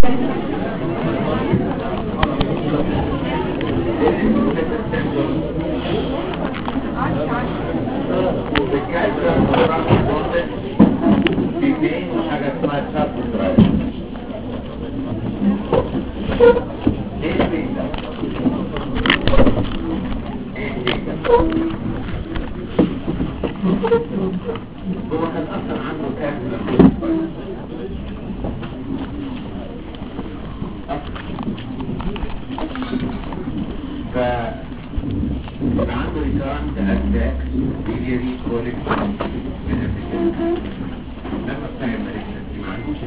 حاجة اسمها تشارب ايه البيتا؟ ايه البيتا؟ هو كان اصلا عنده كام من ف يبقى عنده ريكارنت اتاك بيليري كوليك لما بتاع المالجنسي ما عندوش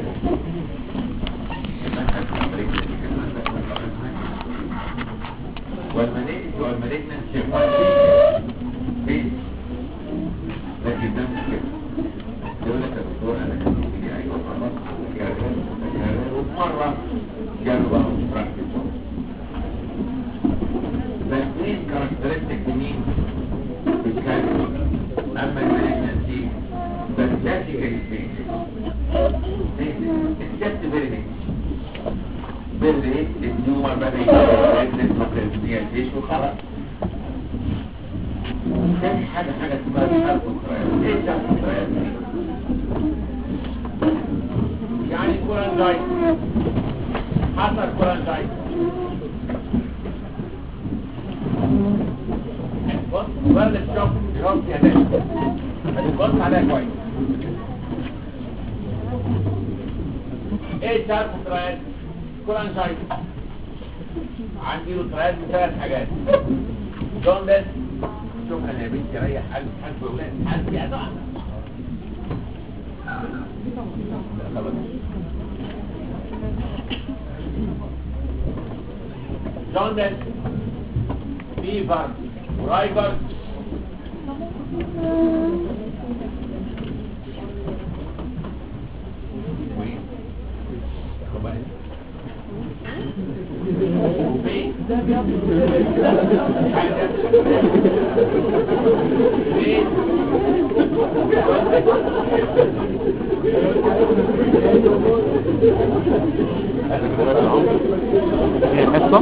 والمالجنسي هو البيت لكن ده مش كده يقول لك يا دكتور انا كان بيجي ايوه خلاص كرر كرر ومره جاله بقى براكتس الاثنين كاركترستيك مين بالكلمة اما المالجنسي فالكلاسيكال اثنين except very rich very rich النيومر بدأ يتجدد مكانسية الجيش وخلاص تاني حاجة حاجة اسمها الكونترايات ايه الكونترايات يعني كورانجايت حصل كورانجايت بص ورد الشوك شوك يا ناس بص عليها كويس ايه الشهر كونترايات كورانجايت عندي له ترايات بثلاث حاجات جون بس شكرا يا بنتي ريح قلبي حسب اولاد حسب يا دعم جوندس فيفر ورايبر هي الحصة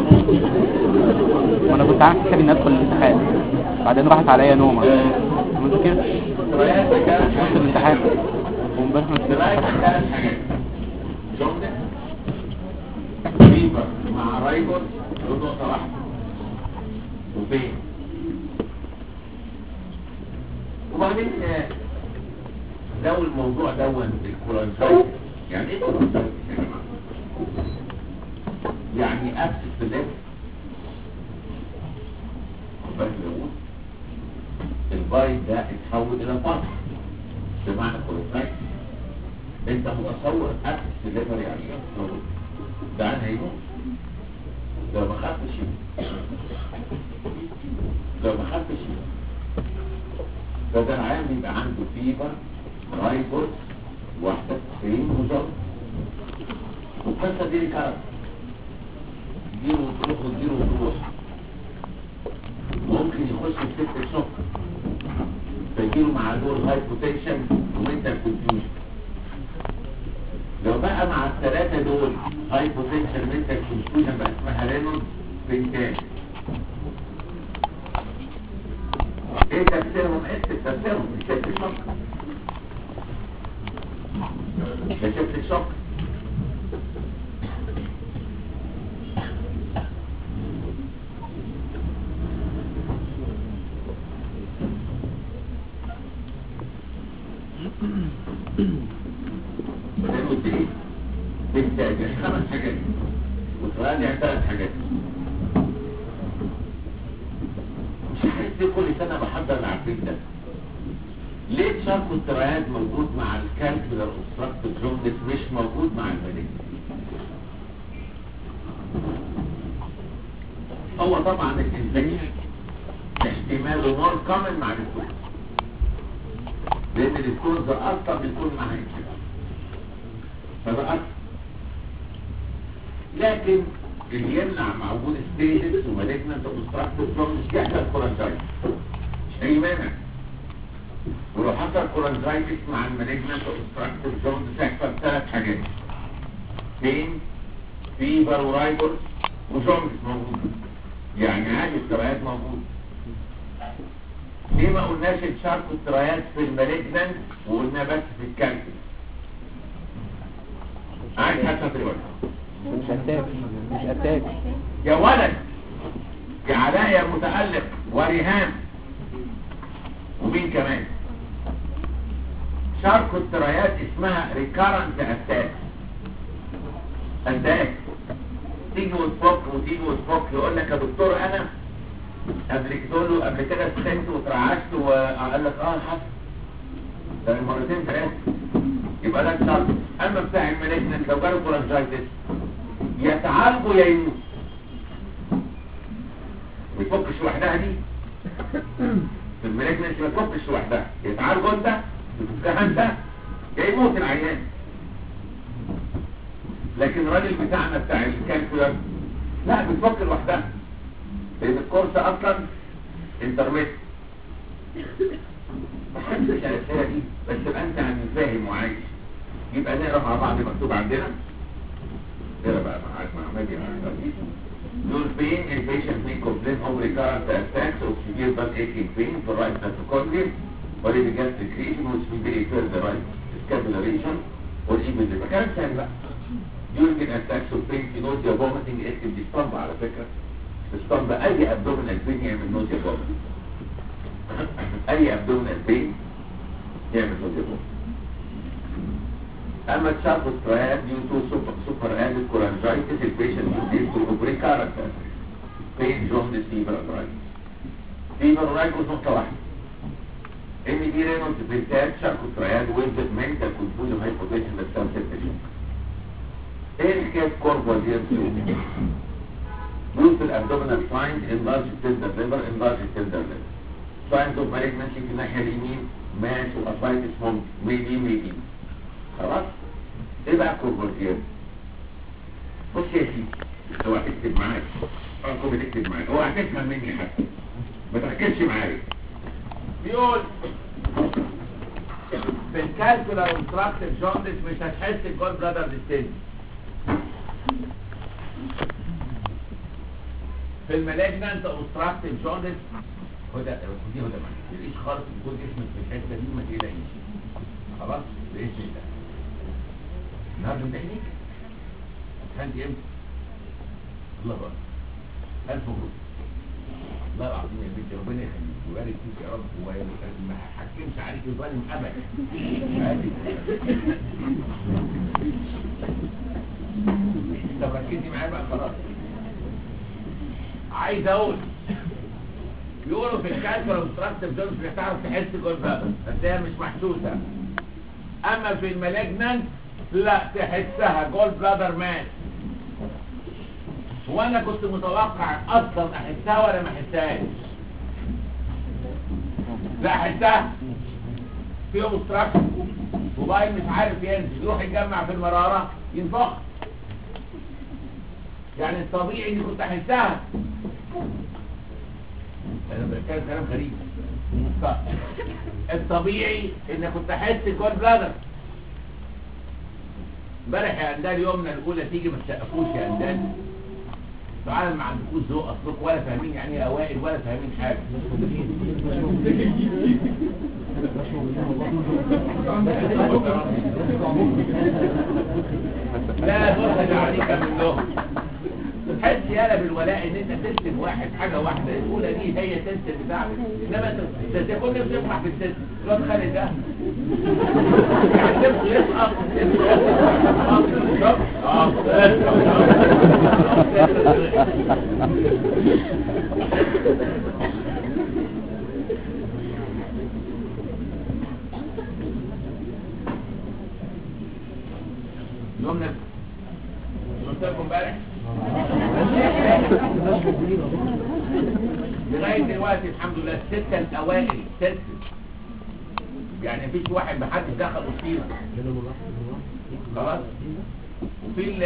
وانا كنت عامل حسابي اني ادخل الامتحان بعدين راحت عليا نومة عملت كده رحت الامتحان وامبارح ما درايف نسيتش ثلاث حاجات جوندس فيفر مع رايبر له نقطة واحدة وبين وبعدين آه، لو الموضوع دون الكولانجايت يعني ايه كولانجايت يا جماعة؟ يعني ابسس في الليل خد بالك بقول البايت ده اتحول الى فرح بمعنى كولانجايت انت متصور ابسس في الليفر يعني ايه؟ ده انا هيموت لو ما خدتش يموت. لو ما خدتش يموت. فده العيان بيبقى عنده فيبر رايبوس واحدة سرين وزر والقصة دي كارت دي وتروح ودي وتروح ممكن يخش في سكة شوك فيجيله مع دول هايبوتنشن ومنتال كونفيوجن لو بقى مع الثلاثة دول هايبوتنشن منتال كونفيوجن بقى اسمها رينولد بنتان ايه تفسيرهم ايه تفسيرهم شفت الشوك ده شفت الشوك رينولد ايه بنتان يعني خمس حاجات وتراجع ثلاث حاجات مش عارف ليه كل سنة بحضر العفريت ده ليه شرط الترايات موجود مع الكالكولر اوبستراكتيف جوندس مش موجود مع المالك هو طبعا الانفكشن احتماله مور كومن مع الدكتور لان الدكتور ده اصلا بيكون مع انفكشن فده اكتر لكن اللي يمنع مع وجود ستيجز ومالجنت اوبستراكتيف جوندس يحصل كورنجايتس مش اي مانع ولو حصل كورنجايتس مع المالجنت اوبستراكتيف جوندس يحصل ثلاث حاجات بين فيبر ورايبر وجوندس موجود يعني عادي الترايات موجود ليه ما قلناش تشاركوا الترايات في المالجنان وقلنا بس في الكالكولس عايز حتى تقول مش اتاك مش اتاك يا ولد يا علاء يا متألق وريهام ومين كمان شاركوا الترايات اسمها ريكارنت اتاك اتاك تيجي وتفك وتيجي وتفك يقول لك يا دكتور انا قبل كده له قبل كده سخنت وترعشت وقال لك اه حصل ده مرتين ثلاثه يبقى ده الشرط اما بتاع المالجنت لو جاله كولانجايتس يتعالجوا يا يموت ما يفكش لوحدها دي في المالجنت ما تفكش لوحدها يتعالجوا انت تفكها انت يا يموت العيان لكن الراجل بتاعنا بتاع الكالكولر لا بتفك لوحدها لان الكورس اصلا انترميت ما حدش الاسئله دي بس تبقى انت عن فاهم وعايش يبقى نقرا مع بعض مكتوب عندنا نقرا بقى معاك مع مجدي Your pain in patient may complain of recurrent attacks of severe bad aching pain for right mitochondrium or if it gets secretion which may be referred the right scapular region or even the كلام ثاني بقى during an attacks of pain في nausea vomiting اكتب دي اسطمبة على فكرة اسطمبة اي abdominal pain يعمل nausea vomiting اي abdominal pain يعمل nausea vomiting اما تشارك الترايات due to super, super added cholangitis the patient should be to recurrent pain jaundice fever arthritis fever arthritis نقطة واحدة ان دي رينولد بالذات شارك الترايات with mental confusion hypotension and self-sufficient ايه الكاس كوربا دي Use the abdominal signs enlarge tender liver enlarge tender liver signs of malignancy في الناحية اليمين ماس واسايتس ممكن maybe maybe خلاص ايه بقى كوربورتير بص يا سيدي هو اكتب معاك ارقم بتكتب معاك هو هتفهم مني حتى ما تركزش معايا بيقول في الكالكولا اوبستراكتيف جوندس مش هتحس الجول بلادر ديستنس في المالجنانت اوبستراكتيف جوندس هدى دي هدى ما تلاقيش خالص الجول جسمك في الحته دي ما تقلقيش خلاص باذن الله النهارده تكنيك امتحنت امتى الله اكبر الف مبروك الله العظيم يا بنتي ربنا يخليك ويبارك فيك يا رب وما حكمش عليك ظالم ابدا طب ركزي معايا بقى خلاص عايز اقول بيقولوا في الكالكولا اوبستراكتيف جونز مش هتعرف تحس جول بابا هتلاقيها مش محسوسه اما في المالجنانت لا تحسها جول بلادر مان وانا كنت متوقع اصلا احسها ولا ما احسهاش لا احسها في اوبستراكشن وباين مش عارف ينزل يروح يتجمع في المراره ينفخ يعني الطبيعي اني كنت احسها انا بتكلم كلام غريب طيب. الطبيعي ان كنت احس جول بلادر امبارح يا اندال يومنا الاولى تيجي ما تسقفوش يا اندال تعالى ما عندكوش ذوق اصلكم ولا فاهمين يعني ايه اوائل ولا فاهمين حاجه لا تخرج عليك منهم تحس يالا بالولاء ان انت تسلم واحد حاجه واحده الاولى دي هي تسلم بتاعك انما انت انت تكون نفسك تفرح بالسلم الواد خالد ده يعني نفسه يسقط يومنا قلت لكم امبارح لغاية دلوقتي الحمد لله الستة الأوائل ستة يعني مفيش واحد محدش دخل مصيبة خلاص وفي ال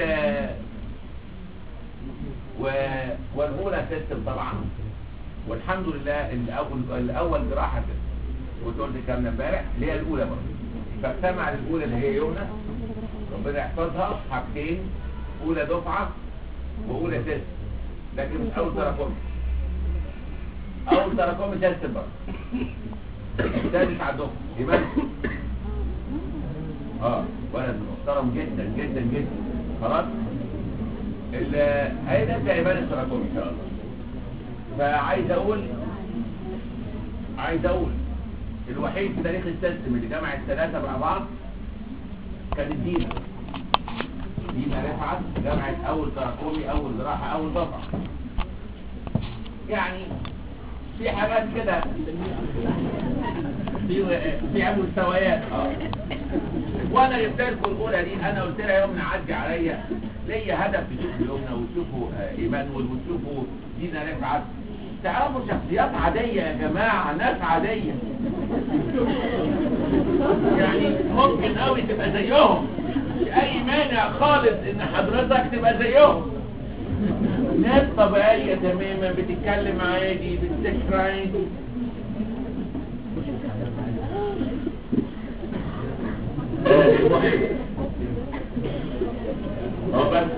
و... والأولى سيستم طبعا والحمد لله الأول الأول جراحة كنت قلت الكلام ده امبارح اللي هي الأولى برضه فاجتمع الأولى اللي هي يومنا ربنا يحفظها حاجتين اولى دفعه واولى تست لكن مش اول تراكمي اول تراكمي تست بقى الثالث عندهم يبقى اه ولد محترم جدا جدا جدا خلاص ال- هيبدا يبان التراكمي ان شاء الله فعايز اقول عايز اقول الوحيد في تاريخ السيستم اللي جمع الثلاثه مع بعض كانت دينا دينا رفعت جمعت اول تراكمي اول جراحه اول دفعه يعني في حاجات كده في في مستويات اه وانا جبت لكم الاولى دي انا قلت لها يوم نعدي عليا ليا هدف تشوفوا يومنا وتشوفوا آه، ايمانويل وتشوفوا دينا رفعت تعرفوا شخصيات عادية يا جماعة ناس عادية يعني ممكن قوي تبقى زيهم مش اي مانع خالص ان حضرتك تبقى زيهم ناس طبيعية تماما بتتكلم عادي بتذاكر عادي آه، المهم هو بس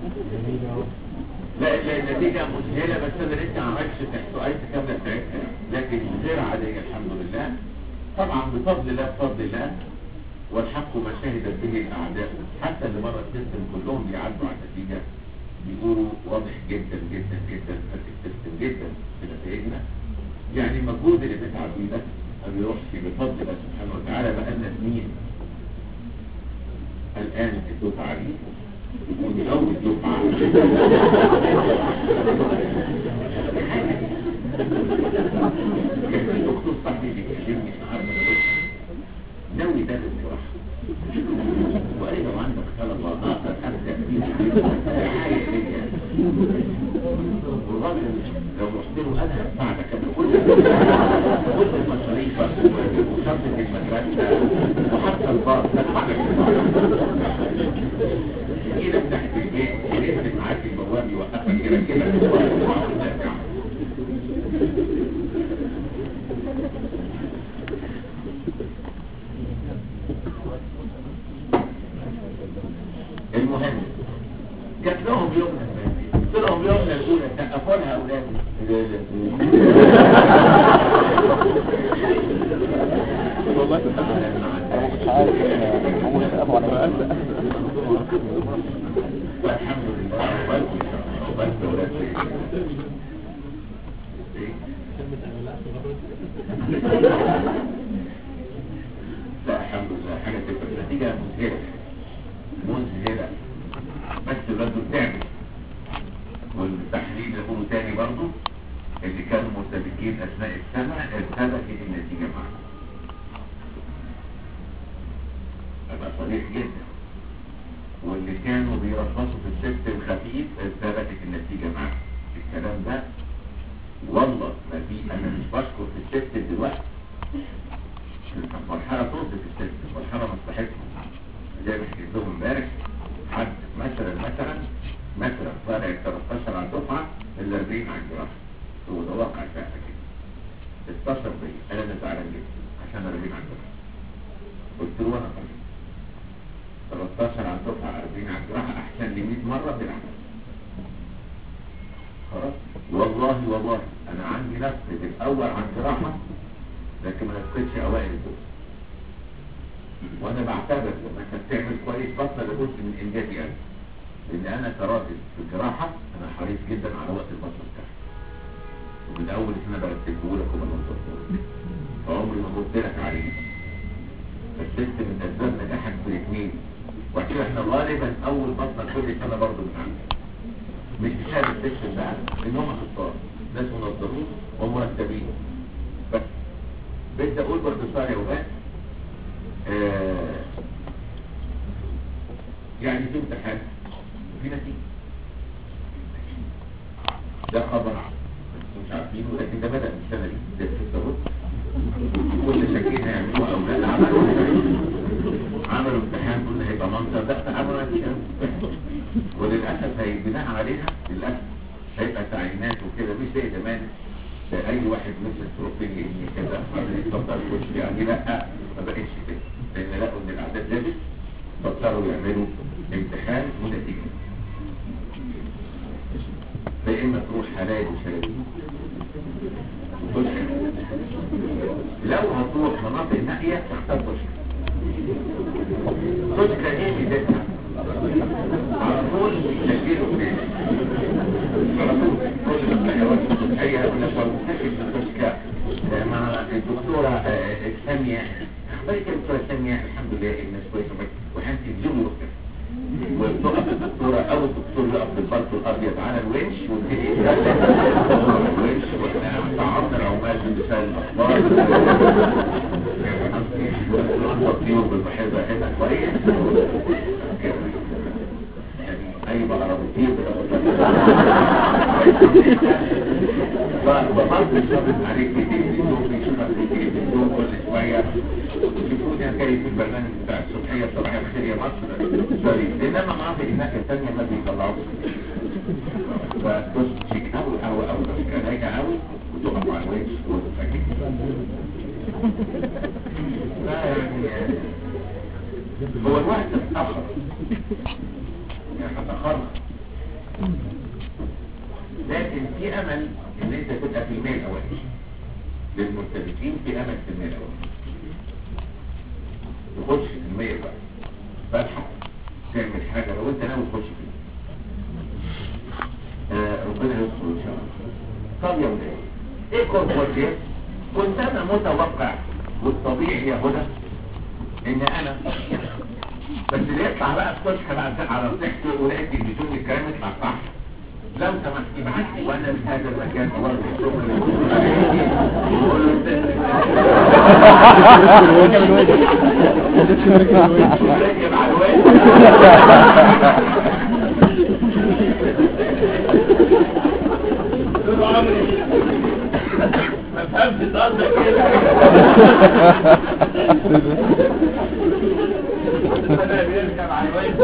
لا لا النتيجة مذهلة بس انا لسه ما عملتش الاحصائيات كاملة بتاعتها لكن غير عادية الحمد لله طبعا بفضل الله بفضل الله والحق ما شهدت به الاعداء حتى اللي بره السيستم كلهم بيعدوا على النتيجة بيقولوا واضح جدا جدا جدا فرق السيستم جدا في نتائجنا يعني المجهود اللي بنتعب بيه ده ما بيروحش بفضل الله سبحانه وتعالى بقى لنا سنين الان الدفعة دي ودي اول دفعة كان في دكتور صاحبي بيكلمني النهارده ناوي ده الجراحة وقال لي لو عندك طلبة اقدر ابدا فيها حاجة ليا والراجل لو رحت له انا هساعدك انا كل كل مصاريفك وشنطة المدرسة وحتى الباص هدفع لك كده تحت البيت يقفل معاك البواب يوقفك كده كده وترجع المهم جات لهم يومنا قلت لهم يومنا الاولى سقفوا لها اولادي والله انا مش عارف هو سقفوا على رقبتي والحمد لله وبس وبس ولاد لا الحمد لله حاجة تبقى النتيجة مذهلة مذهلة بس برضه بتعمل والتحليل يقولوا تاني برضه اللي كانوا مرتبكين اثناء السنة ارتبكت النتيجة معهم هذا صريح جدا واللي كانوا بيرفضوا في السبت الخفيف ارتبكت النتيجة معهم الكلام ده والله ما في انا مش بشكر في السبت دلوقتي مرحلة توصف السبت مرحلة مصلحتهم زي ما حكيت لهم امبارح حد مثلا مثلا مثلا طالع ال 13 على الدفعة ال 40 على الجراحة هو ده واقع فعلا كده 16 بي انا اللي زعلان جدا عشان 40 على الجراحة قلت له انا طيب 13 على الدفعة 40 على الجراحة احسن لي 100 مرة بالعمل خلاص والله والله انا عندي نفس الاول عن جراحة لكن ما نفقدش اوائل الدفعة وانا بعتبر لما انت بتعمل كويس بطل جزء من انجازي انا لان انا كراجل في الجراحة انا حريص جدا على وقت البطل بتاعي ومن اول سنة برتبه لك وبنظمه لك فعمري ما قلت لك عليه فالست من اسباب نجاحك في الاثنين وكده احنا غالبا اول بطل كل سنة برضه بنعمل مش بسبب السيستم بقى ان هم اخطار ناس منظمين ومرتبين بس بدي اقول باختصار يا ولاد آه يعني في امتحان وفي نتيجة ده خبر مش عارفينه لكن ده بدأ من السنة دي ده ستة ونص كل شاكين هيعملوها أولاد عملوا عملوا امتحان قلنا هيبقى منظر ده عملوا نتيجة وللأسف هي بناء عليها للأسف هيبقى تعيينات وكده مش زي زمان اي واحد مثل التروفينج كده حاضر يتفضل يخش يعني لا ما بقتش كده لان لقوا ان الاعداد لابس بطلوا يعملوا امتحان ونتيجه يا اما تروح حلايب وشلالين تشكى لو هتروح مناطق نائية تختار تشكى تشكى ايه ميزتها؟ على طول تسجيله هناك على طول كل ما تلاقي وقت اي هقول لك مرتكب تشكى مع الدكتورة آه، سامية اخبارك يا دكتورة سامية الحمد لله الناس كويسة معاك وحنت تجيبوا وقتها وتقف الدكتورة او الدكتور يقف بالبرد الابيض على الونش ويبتدي يتكلم الونش واحنا تعرضنا العمال بمثال الاخبار التطبيق بالمحبة هنا كويس اي بقرة بتطير فبطلت الشبك عليك بالتلفزيون بيشوفك بالتلفزيون كل شوية يشوفوني انا جاي في البرنامج بتاع الصبحية الصباحية بخير يا مصر سوري انما مناطق الناحية التانية ما بيطلعوش فتبص شيك قوي قوي قوي بس كان راجع قوي وتقف على الوش وتفكك لا يعني هو الوقت اتأخر يعني هتأخرنا لكن في امل ان انت تبقى في المية الاول للمرتبطين في امل في المية الاول تخش في المية بقى فالحق تعمل حاجة لو انت ناوي تخش فيها آه ربنا يستر ان شاء الله طب يا ولاد ايه كوربورتير كنت انا متوقع والطبيعي يا هدى ان انا بس اللي يطلع بقى الصبح بعد على صحته ولقيت التلفزيون الكلام يطلع صح لو سمحت ابعت لي وانا في هذا المكان برضه الشغل اللي بتقول عليه وقول له انت يبقى على طول عمري ما فهمتش قصدك كده ربنا بيركب على الوجه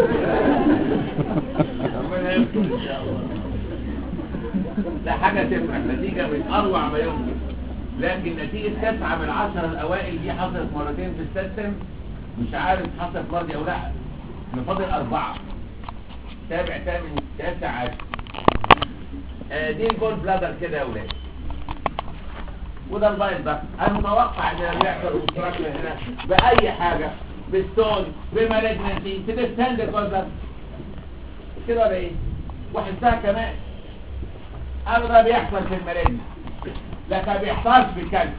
ربنا يستر ان شاء الله ده حاجة تفرح نتيجة من أروع ما يمكن لكن نتيجة تسعة من عشرة الأوائل دي حصلت مرتين في السيستم مش عارف حصلت مرة أو لا من فاضل أربعة سابع تامن تاسع عشر آه دي الجول بلادر كده يا ولاد وده البايل ده انا متوقع ان بيحصل اوبستراكشن هنا باي حاجه بالستون بمالجنسي تدستند الجول بلادر كده ولا ايه وحسها كمان قالوا ده بيحصل في المالجنسي لكن ما بيحصلش في الكلب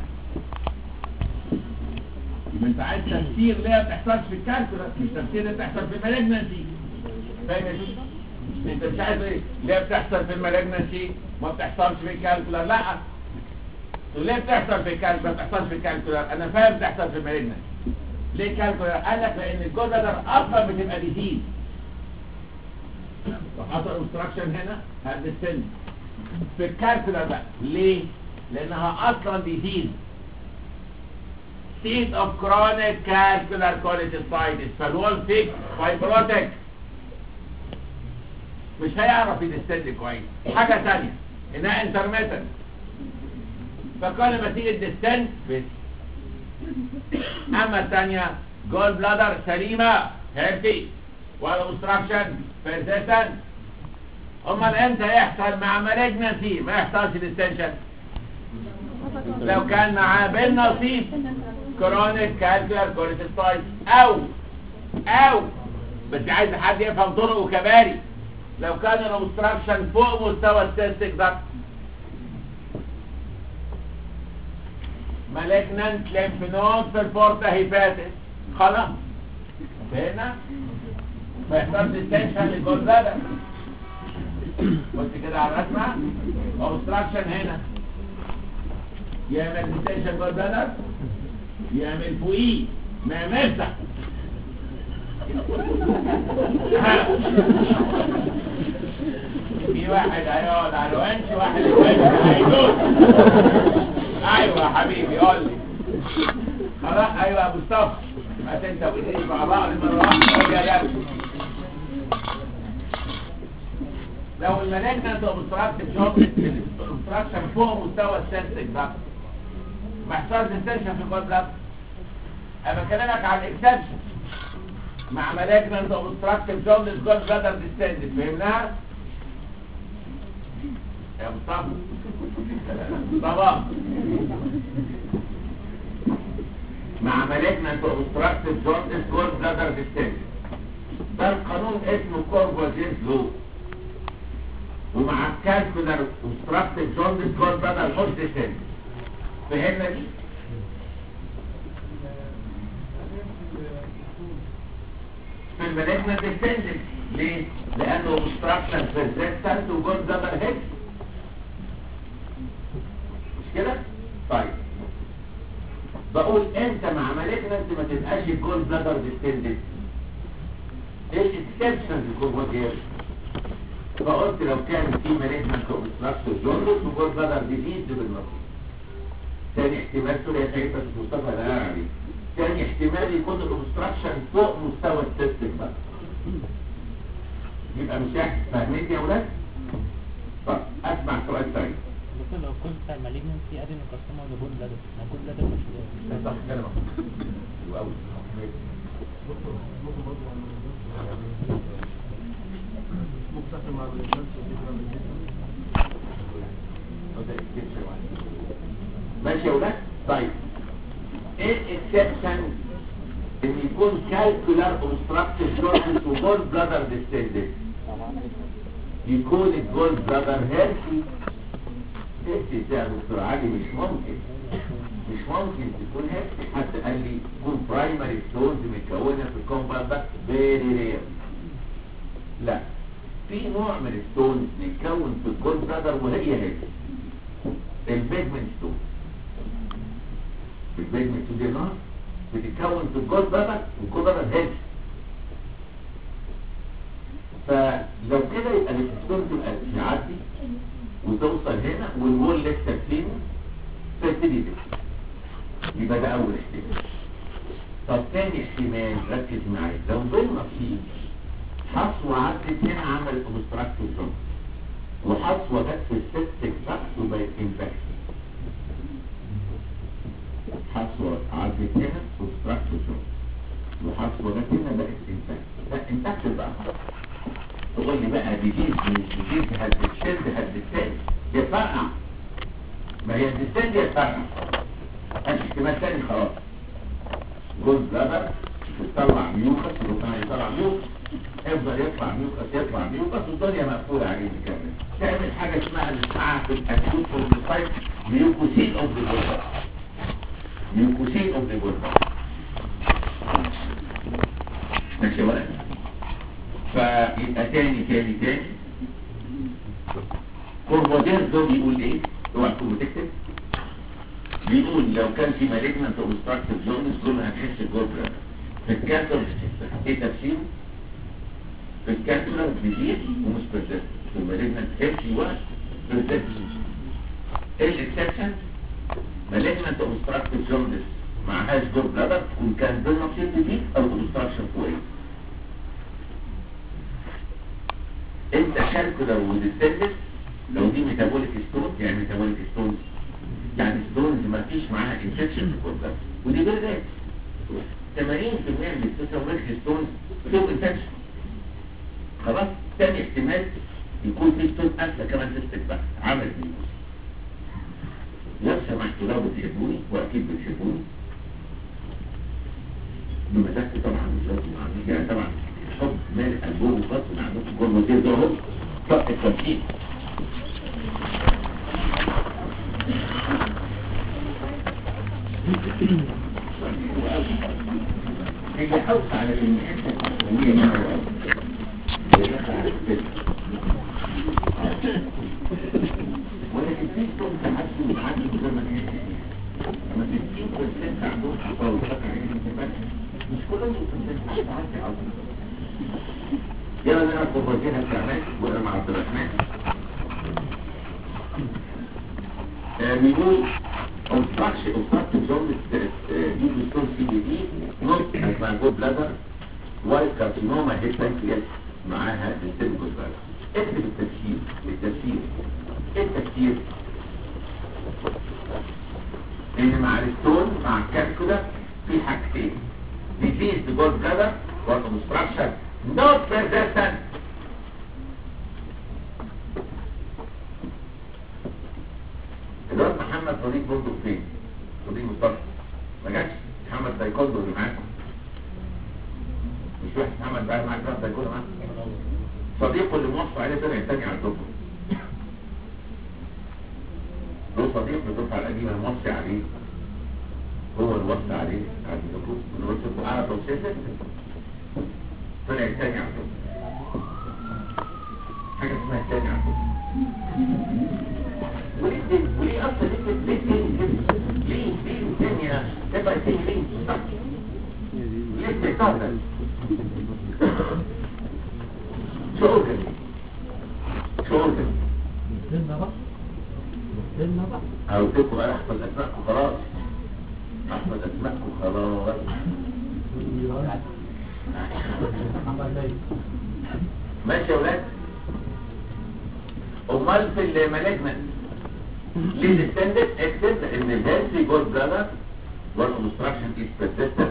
يبقى انت عايز تفسير ليه ما بتحصلش في الكلب مش تفسير اللي بتحصل في المالجنسي فاهم يا شيخ انت مش عايز ايه ليه بتحصل في المالجنسي ما بتحصلش في الكالكولر لا تقول ليه بتحصل في الكالكولر ما بتحصلش في الكالكولر انا فاهم بتحصل في المالجنسي ليه كالكولر قال لك لان الجلدر اصلا بتبقى ديزيز لو حصل اوبستراكشن هنا هتدسن في الكالكولر بقى ليه لانها اصلا ديزيز seat of chronic calcular cholecystitis فالوال فيك فايبروتك مش هيعرف يدستند كويس حاجة تانية انها انترميتن فكل ما تيجي تدستند بس اما التانية جول بلادر سليمة هيلثي ولا اوبستراكشن بيرسيستنت امال امتى يحصل مع مالجنسي ما يحصلش ديستنشن لو كان معاه بالنصيب كرونيك كالكولار كوليسيستايت او او بس عايز حد يفهم طرقه كباري لو كان الاوبستراكشن فوق مستوى السيستيك داكت مالجنانت ليمف نود في البورتا هيباتس خلاص هنا ما يحصلش التنشن للجول بلادر بص كده على الرسمه اوبستراكشن هنا يعمل ديستنشن جول بلادر يعمل فوقيه ما يعملش تحت في واحد هيقعد على الونش واحد الونش هيدوس ايوه يا حبيبي قول لي خلاص ايوه يا ابو مصطفى هات انت وايديك مع بعض مره واحده قول يا جدع لو الملاجنة اوبستراكتيف جوب اوبستراكشن فوق مستوى السنسك ده ما يحصلش انتنشن في الجول بلاد انا بكلمك على الاكسبشن مع ملاجنة اوبستراكتيف جوب الجول بلادر ديستندد فهمناها يا مصطفى مصطفى مع مالكنا انتوا obstructive jaundice gall bladder distended ده القانون اسمه كوربوزيز لو ومع الكالكولر obstructive jaundice gall bladder مش distended فهمنا دي؟ في المالكنا distended ليه؟ لأنه obstruction persistent وجول bladder هيك مش كده؟ طيب بقول انت مع مالكنت ما تبقاش الجول بلادر ديستندد ايه الاكسبشن للكوفوجير فقلت لو كان في مالكنت اوبستراكشن جوندس وجول بلادر ديزيز بالنصيب تاني احتمال تقول يا شايف بس مصطفى ده قاعد عليه تاني احتمال يكون الاوبستراكشن فوق مستوى السيستم بقى يبقى مش احسن فاهمين يا ولاد؟ طب اسمع سؤال تاني ممكن لو كنت مالجنت في ادم كاستمر لجود بلادر ما جود بلادر مش صح كلامك حلو قوي ماشي يا ولاد طيب ايه الاكسبشن ان يكون كالكولار اوبستراكتيف جوردس وجول بلادر ديستندد يكون الجول بلادر هيلثي هيلثي ده يا دكتور علي مش ممكن مش ممكن تكون هيلثي حد قال لي تكون برايمري ستونز متكونه في الكومباوند ده فيري رير لا في نوع من الستونز بيتكون في الجول بلادر وهي هيلثي البيجمنت ستون البيجمنت ستون دي نوع بتتكون في الجول بلادر والجول بلادر هيلثي فلو كده يبقى الستون تبقى تعدي وتوصل هنا والوول لسه فين تبتدي تكسر يبقى ده اول احتمال طب تاني احتمال ركز معايا لو ضمن فيه حصوة عدت هنا عملت اوبستراكتيف جونز وحصوة جت في السيستيك باكس وبقت انفكشن حصوة عدت هنا اوبستراكتيف جونز وحصوة جت هنا بقت انفكشن لا انفكشن بقى تقول لي بقى ديزيز مش ديزيز هتتشد هتتشد يفرقع ما هي الديستند يفرقع ماشي احتمال تاني خلاص جوز بلادر تطلع ميوكس ربنا يطلع ميوكس افضل يطلع ميوكس يطلع ميوكس والدنيا مقفولة عليه كامل تعمل حاجة اسمها الاسمعة في الاكيوت فورميسايت ميوكوسيد اوف ذا جولد ميوكوسيد اوف ذا جولد ماشي يا ولد فيبقى تاني تاني تاني كوربودير ده بيقول ايه اوعى تكون بتكتب بيقول لو كان في مالجنت اوبستراكتيف جونز دول هتحس الجوربرا في الكانسر ايه تفسيره في الكانسر ديزيز ومش بريزنت في المالجنت هيلثي وبريزنت ايه الاكسبشن مالجنت اوبستراكتيف جونز معهاش جور بلادر وان كان ضمن ديزيز او اوبستراكشن فوق انت شاركه لو ديستندس لو دي ميتابوليك ستون يعني ميتابوليك ستون يعني ستونز ما فيش معاها انفكشن في الكوربس ودي بردات 80% من الستونز ستونز فيهم انفكشن خلاص تاني احتمال يكون في ستون قافله كمان سيستك بقى عملت ميكوس لو سمحتوا لو بتحبوني واكيد بتحبوني بمزاجكم طبعا مش لازم يعني يعني طبعا حب مال قلبهم وفصل عندكم جوه المدير ده اهو صح التمثيل هي حوص على الامتحان التقنية مع الوقت ولكن في صوت تحسن وتحسن زمن لما تدين برسنت عندهم حصول مش كلهم برسنت عندي عظيم يلا نلعب كوبرتين الكعبات وقرا مع عبد الرحمن بيقول obstruction obstructive jaundice due to stone CBD not as my good bladder white carcinoma head pancreas معاها السيل جود bladder اكتب التفسير التفسير ايه التفسير ان مع الستون مع الكالكولا في حاجتين disease جود bladder والobstruction not persistent محمد صديق برضه فين صديق مصطفى ما جاش محمد تايكوندو اللي معاكم مش واحد محمد بقى معاك بقى تايكوندو معاك صديقه اللي موصى عليه طلع تاني على الدكتور له صديق في الدفعه القديمه موصي عليه هو اللي وصى عليه على الدكتور اللي وصى على توصيته طلع تاني على الدكتور حاجه اسمها تاني على الدكتور وليه تاني؟ وليه اصلا ليه ليه تاني كده؟ ليه ليه الدنيا تبقى تاني ليه؟ ليه استهتار شعور جميل شعور جميل نزلنا بقى نزلنا بقى هقول لكم بقى احفظ اسمائكم خلاص احفظ اسمائكم خلاص عمل ايه ماشي يا ولاد امال في المانجمنت ليه ديستندد اكتب ان الهيلثي جول بلادر والكونستراكشن از persistent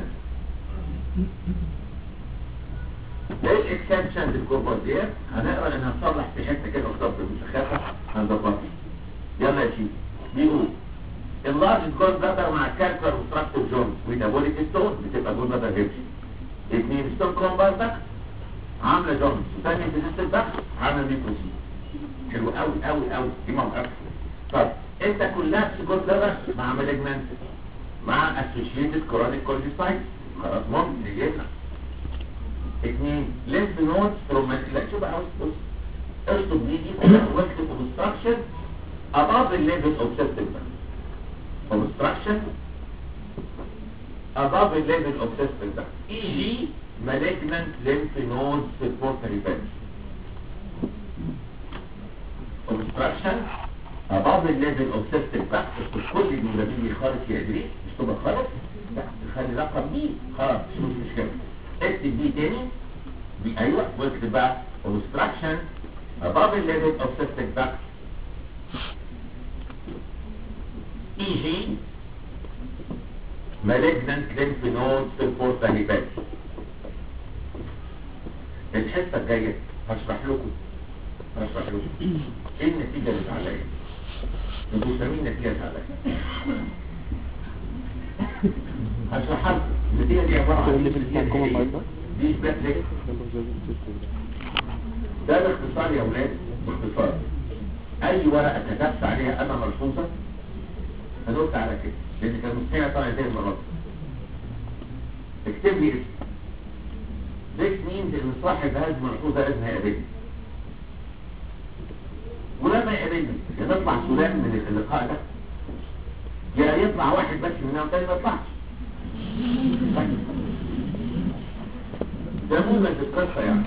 ايه الاكسبشن للكوربات ديت هنقرا ان هنصلح في حته كده اختار المسخافه هنظبطها يلا يا سيدي بيقول اللارج جول بلادر مع كالكر وستراكتيف جونز ميتابوليك ستون بتبقى جول بلادر هيبسي اثنين ستون كومباردك عامله جونز ثانيه في نفس البحث عامله ميكروسي حلو قوي قوي قوي دي موقف طيب انت كلها سيجول بلادر مع مالجمنت مع اسوشيتد كورونيك كولجيسايت خلاص ممكن يجيبنا اثنين لينف نود فروم لا شوف بقى بص اشطب دي دي واكتب اوبستراكشن above the level of septic duct obstruction above the level of septic duct e.g. malignant lymph nodes supportary bench obstruction above the level of septic duct مش كل المدربين خالص يا ادريس مش تبقى خالص لا تخلي رقم بي خلاص مش مشكله اكتب دي تاني دي ايوه واكتب بقى obstruction above the level of septic duct e.g. malignant lymph nodes supportary bench الحصه الجايه هشرح لكم هشرح لكم ايه النتيجه اللي عليا انتوا فاهمين النتيجه اللي عليا هشرحها لكم النتيجه دي عباره عن اللي في الاسلام كومن بايظة دي بلاك ليك ده باختصار يا ولاد باختصار اي ورقه كتبت عليها انا ملحوظه هنقول على كده لان كان مستحيل طالع زي المرات اكتب لي اسم This means ان صاحب هذه الملحوظه لازم يقابلني ولما يقابلني يا نطلع سلام من اللقاء ده يا يطلع واحد بس مننا والتاني ما يطلعش طيب. ده موجز القصه يعني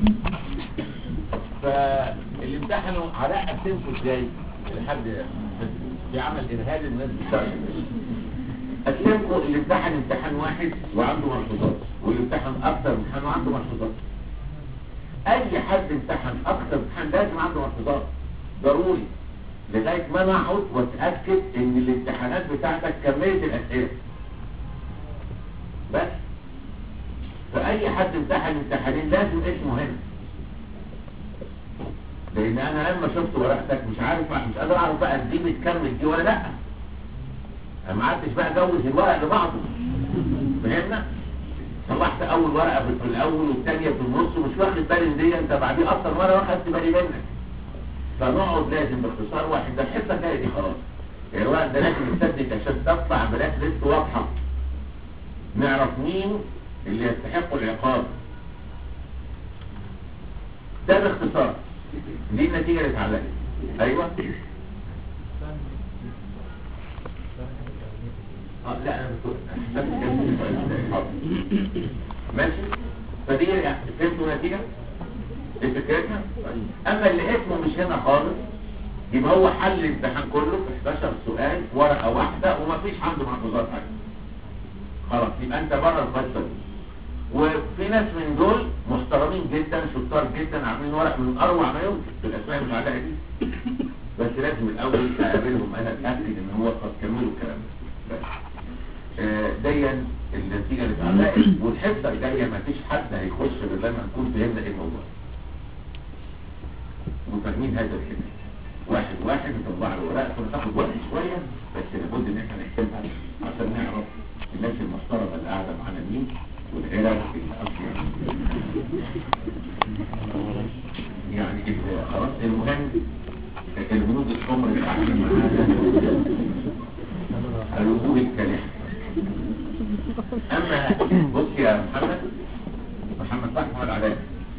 فاللي امتحنوا علاء قدمكم ازاي لحد في عمل ارهاب الناس بتاعته اسلمكم اللي امتحن امتحان واحد وعنده ملحوظات واللي امتحن اكتر امتحان وعنده ملحوظات اي حد امتحن اكتر امتحان لازم عنده ملحوظات ضروري لغايه ما انا اقعد واتاكد ان الامتحانات بتاعتك كملت الاسئله بس فاي حد امتحن امتحانين لازم اسمه هنا لان انا لما شفت ورقتك مش عارف مش قادر اعرف بقى دي بتكمل دي ولا لا انا ما عدتش بقى اجوز الورق لبعضه فهمنا صلحت اول ورقه في الاول والثانيه في النص ومش واخد بالي ان دي انت بعديه اكتر مره واخدت بالي منك فنقعد لازم باختصار واحد ده الحصه الجايه دي خلاص الورق ده لازم يتسدد عشان تطلع بلاك ليست واضحه نعرف مين اللي يستحق العقاب ده باختصار دي النتيجة اللي اتعلقت ايوه اه لا انا بتقول حسبت كام في السؤال. حاضر. ماشي فدي يعني فهمتوا النتيجة إيه فكرتها طيب. اما اللي اسمه مش هنا خالص يبقى هو حل الامتحان كله في 11 سؤال ورقة واحدة ومفيش عنده محفوظات حاجة خلاص يبقى انت بره القصة دي وفي ناس من دول محترمين جدا شطار جدا عاملين ورق من اروع ما يمكن في الاسماء المعلقه دي بس لازم الاول اقابلهم انا اتاكد ان هو قد كملوا الكلام ده بس. آه، ديا النتيجه اللي اتعلقت والحصه الجايه ما فيش حد هيخش غير لما نكون فهمنا ايه الموضوع وفاهمين هذا الكلام واحد واحد نطلع له ورق فتاخد وقت شويه بس لابد ان احنا نحسبها عشان نعرف الناس المحترمه اللي قاعده معانا مين والعيله اللي اصلا يعني ال- خلاص المهم البنود الحمر اللي قاعدين معانا الوجوه الكالحه اما بص يا محمد محمد صح محمد علاء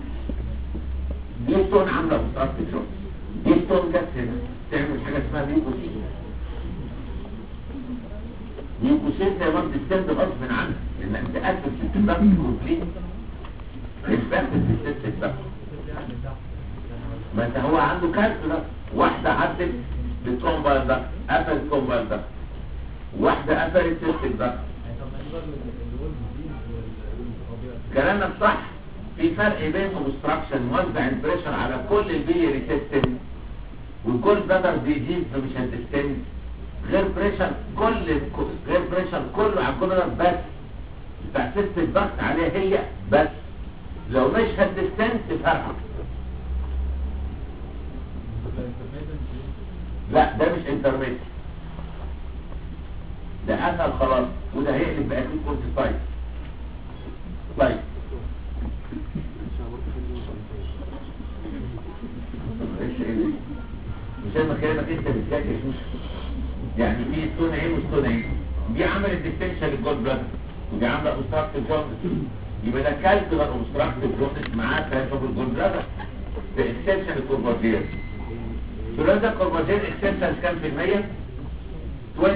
دي ستون عامله obstructive شوك دي ستون جت هنا تعمل حاجه اسمها ميوكوسين ميوكوسين ده برضه السد غصب عنك لان انت قافل في السباق كومبليت الباقي في الست الباقي ما انت هو عنده كالكولا واحده عدت بالكومبايل ده قفل الكومبايل ده واحده قفلت الست ده كلامك صح في فرق بين اوبستراكشن موزع البريشر على كل البيلي سيستم والكل بدر بيزيد فمش هتستند غير بريشر كل غير بريشر كله على كل ده بس بتاع ست الضغط عليها هي بس لو مش هتستند تفرقع لا ده مش انترميت ده اسهل خلاص وده هيقلب بقى فيه كورتيسايد طيب ايش ايه مش انا كلامك انت بتذاكر يعني في ستون عين وستون عين دي عملت ديستنشن للجود بلاد ودي عامله اوبستراكتيف جوندس يبقى ده كالكولار اوبستراكتيف جوندس معاه كالكولار الجود بلاد ده اكستنشن الكورباتير دلوقتي الكورباتير اكستنشن كام في المية 20%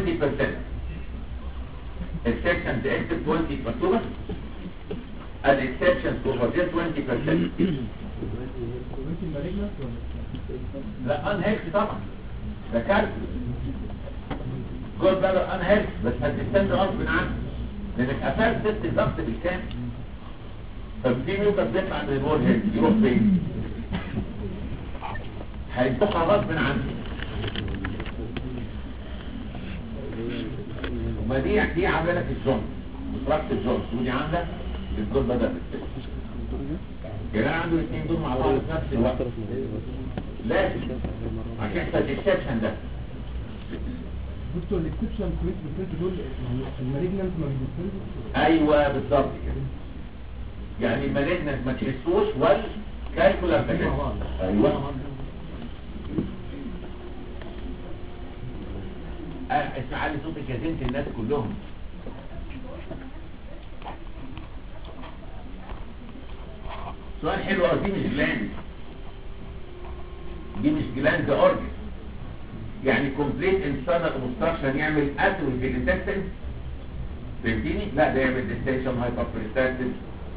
exception to exit 20 مكتوبة الاكسبشن كورباتير 20% لا ان هيلث طبعا ده كارثه جول بالر ان هيلث بس هتستنى غصب عنك لانك قفلت ست الضغط بالكامل ففي ميوكس بيطلع من البول هيد يروح فين؟ هيدوخها غصب عنك ما دي دي عامله لك الجون مصرفة الجون ودي عامله الجول بدل يعني عنده الاثنين دول مع بعض في نفس الوقت لازم عشان يحصل الاكسبشن ده دكتور الاكسبشن كويس بس دول يعني المالجنانت ما بيدخلش ايوه بالظبط كده يعني المالجنت ما تحسوش والكالكولر ده كده. ايوه آه، اسمع علي صوتك يا زينة الناس كلهم سؤال حلو أوي، دي مش جلاند دي مش جلاند اورجن يعني كومبليت انسانال اوبستراكشن يعمل اتروفي في الانتستين فهمتيني؟ لا ده يعمل ديستيشن هايبربريستاتيس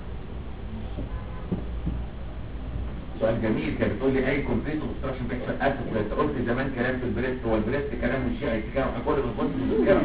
سؤال جميل كانت بتقول لي اي كومبليت اوبستراكشن بيحصل اتروفي انت قلت زمان كلام في البريست هو البريست كلام مش شيء كلام كل ما كنت مذكره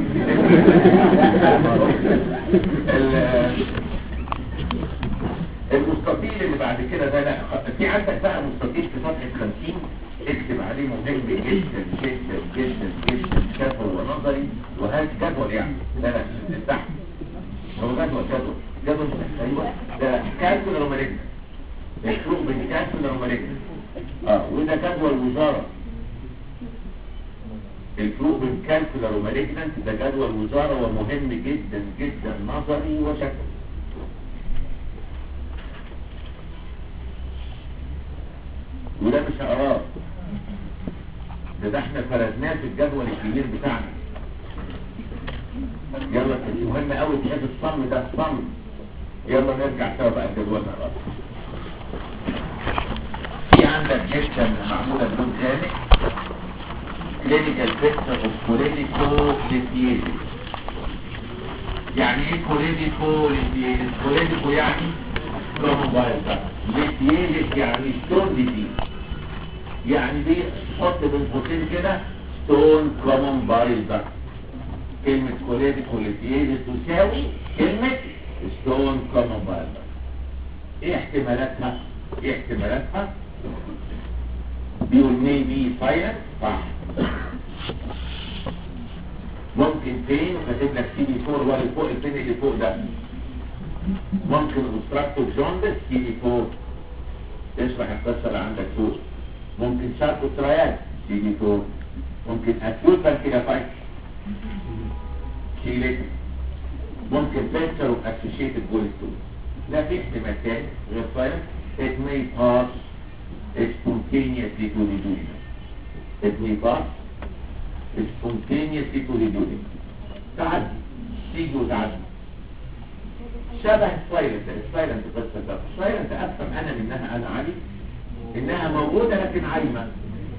المستطيل اللي بعد كده ده لا في عندك بقى مستطيل في صفحه 50 اكتب عليه مهم جدا جدا جدا جدا جدول ونظري وهات جدول يعني لا لا تحت هو جدول جدول جدول ايوه ده كالكولر ومالجنت الفروق بين كالكولر ومالجنت اه وده جدول وزاره الفروق بين كالكولر ومالجنت ده جدول وزاره ومهم جدا جدا نظري وشكلي وده مش اعراض ده ده احنا فرزناه في الجدول الكبير بتاعنا يلا مهم قوي تحب الصم ده الصم يلا نرجع سوا بقى لجدولنا الرابع في عندك جدا معموله بلون غامق كلينيكال بيكتشر اوف كولينيكو ليثيازيس يعني ايه كولينيكو ليثيازيس كولينيكو يعني كروموبايل ده ليثيازيس يعني ستون ديزيز يعني دي تحط بين قوسين كده ستون كومون بايل ده كلمة كوليدي كوليتيز تساوي كلمة ستون كومون بايل ده ايه احتمالاتها؟ ايه احتمالاتها؟ بيقول مي بي سايلنت صح ممكن فين كاتب لك سي بي 4 ولا فوق الفين اللي فوق ده ممكن اوبستراكتيف جوندس سي بي 4 اشرح القصه اللي عندك فوق ممكن شاركو ترايات سي دي 4 ممكن اكيوت بانكرياتايتس سي ممكن cancer of associated gallstone لا في احتمال تاني غير silent it may pass spontaneously to the duodenum it may pass spontaneously to the duodenum تعدي تيجي وتعدي شبه السايلنت السايلنت قصة ده السايلنت افهم انا منها انا علي انها موجودة لكن عايمة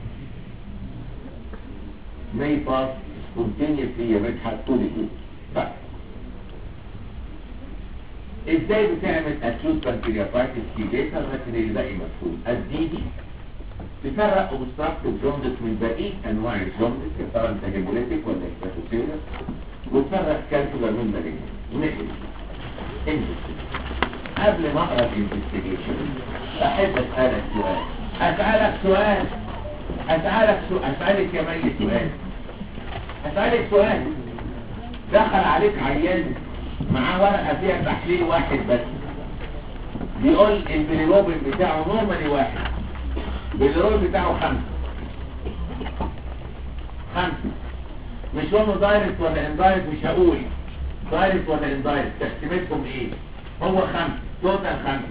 may pass spontaneously يا مدحت to the duodenum طيب ازاي بتعمل acute pancreatitis كيليتر لكن الباقي مفهوم الديدي تفرق obstructive jaundice من بقية انواع الجوندس يا ترى انت هيموليتيك ولا هيباتوسيرس وتفرق كالكولا من مالين ونقل قبل ما اقرا الانفستيجيشن احب اسالك سؤال اسالك سؤال اسالك سؤال اسالك يا مي سؤال اسالك سؤال دخل عليك عيان معاه ورقه فيها تحليل واحد بس بيقول البيليروبين بتاعه نورمالي واحد البيليروبين بتاعه خمسة خمسة مش هو دايركت ولا اندايركت مش هقول دايركت ولا اندايركت تقسيمتكم ايه هو خمسة توتال خمسة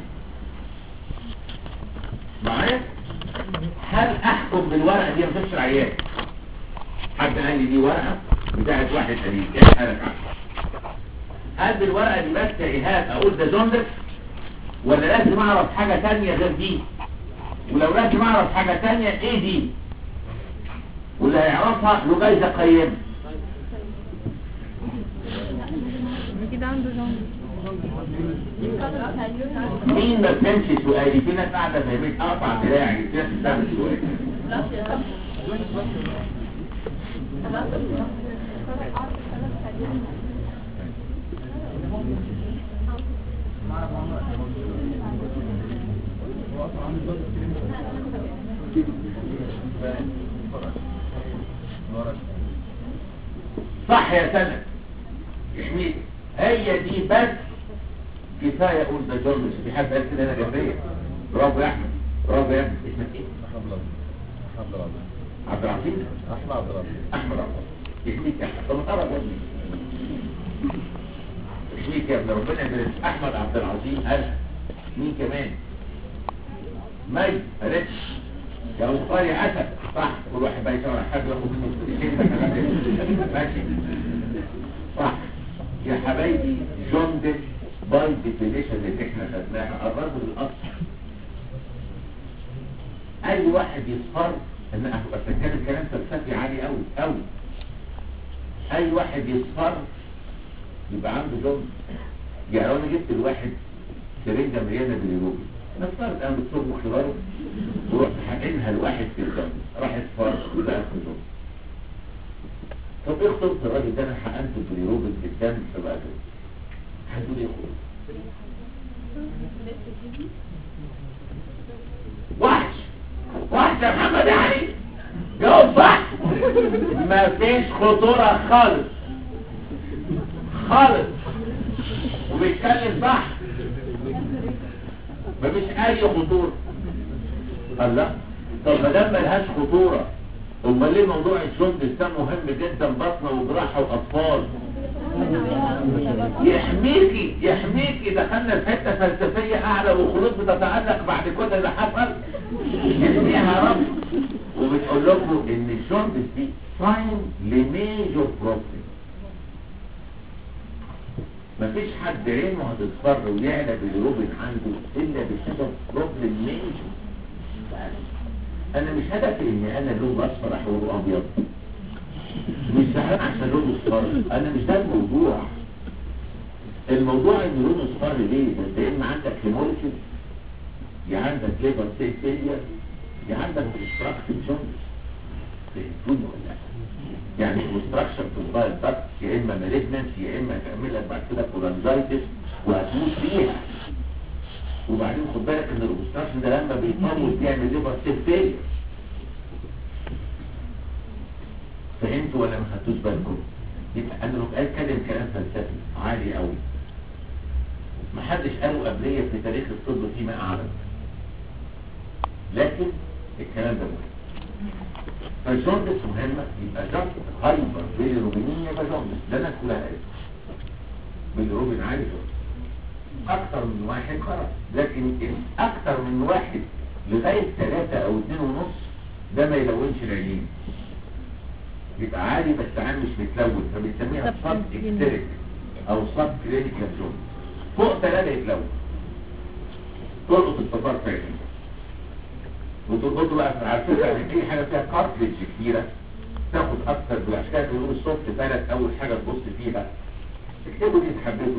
معايا هل احكم بالورقه دي مفيش عيان حد قال لي دي ورقه بتاعت واحد قليل ايه حالك عنها هل بالورقه دي بس ايهاب اقول ده جوندس ولا لازم اعرف حاجه تانية غير دي ولو لازم اعرف حاجه تانية ايه دي واللي هيعرفها له جايزه قيمه كده عنده جنب مين ما فهمش سؤالي في ناس قاعده فاهمين اقطع دراعي في ناس بتعمل سؤالي صح يا سند جميل هي دي بس كفايه اقول ده جورج في حد قال كده انا جنبيه برافو يا احمد برافو يا ابني اسمك ايه عبد العزيز احمد عبد العزيز احمد عبد العزيز يهديك يا احمد طب قرب يا ابني يهديك يا ابني ربنا يبارك احمد عبد العزيز قال مين كمان مي ريتش يا مختار يا اسد صح كل واحد بقى يسمع حد ياخد منه كلمه ماشي صح يا حبايبي جوندس باي ديفينيشن اللي احنا خدناها الرجل الاصل اي واحد يصفر ان بس كان الكلام فلسفي عالي قوي قوي اي واحد يصفر يبقى عنده جوندس يعني لو انا جبت الواحد سرنجه مليانه باليروبي نفترض انا بتصب خضار ورحت حقنها لواحد في الجنب راح اصفر وبقى في جوندس طب ايه خطوط الراجل ده انا حقنت البيليروبين في الدم فبقى كده هتقول ايه خطوط وحش وحش يا محمد علي جاوب صح ما فيش خطورة خالص خالص وبيتكلم صح مفيش اي خطورة الله طب ما دام ملهاش خطورة امال ليه موضوع الجندس ده مهم جدا بطنه وجراحه واطفال يحميكي يحميكي دخلنا في حته فلسفيه اعلى وخلود بتتعلق بعد كل اللي حصل يحميها يا رب وبتقول لكم ان الجندس دي ساين لميجور بروبلم مفيش حد عينه هتتصفر ويعلى بالروبن عنده الا بسبب بروبلم ميجور انا مش هدفي ان انا لون اصفر احوله ابيض مش زعلان عشان لونه اصفر انا مش ده الموضوع الموضوع ان لونه اصفر ليه ده انت يا اما عندك هيموليسيس يا عندك ليفر سيل فيلير يا عندك اوبستراكشن جوندس فهمتوني ولا لا يعني اوبستراكشن في البايل داكت يا اما مالجنس يا اما تعمل لك بعد كده كولانجايتس وهتموت فيها وبعدين خد بالك ان الاوبستراكشن ده لما بيطول بيعمل ليفر سيل فيلير فهمتوا ولا ما خدتوش بالكم يبقى انا لو اتكلم كلام فلسفي عالي قوي ما حدش قاله قبليه في تاريخ الطب فيما اعلم لكن الكلام ده مهم فالجوندس مهمة يبقى جاست هايبر بيليروبينية يبقى جوندس ده الناس كلها قالت بيليروبين عالي جوندس اكتر من واحد خلاص لكن ال- اكتر من واحد لغاية ثلاثة او اتنين ونص ده ما يلونش العينين يبقى عالي بس عام مش متلون فبنسميها Substance سب اكتريك او سب كلينيكال جوندس فوق ثلاثة يتلون تلقط الصفار في عينيه وتربطه بقى في على فكره ان في حاجه فيها كارتلج كتيره تاخد اكتر بالعشان كده بيقولوا الصوت ثلاث اول حاجه تبص فيها اكتبوا دي تحببوا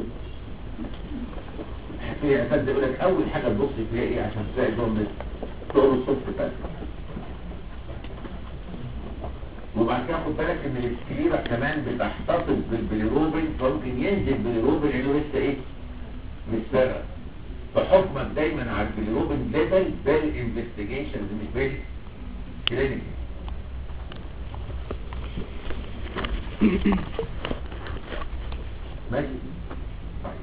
في اساس يقول لك اول حاجه تبص فيها ايه عشان تلاقي جمله تقول الصوت ثلاث وبعد كده خد بالك ان السكليرا كمان بتحتفظ بالبيليروبين فممكن ينزل باليروبين لانه لسه ايه مش فارق فحكمك دايما على البيليروبين ليفل بالانفستيجيشن مش بالكلينيك ماشي طيب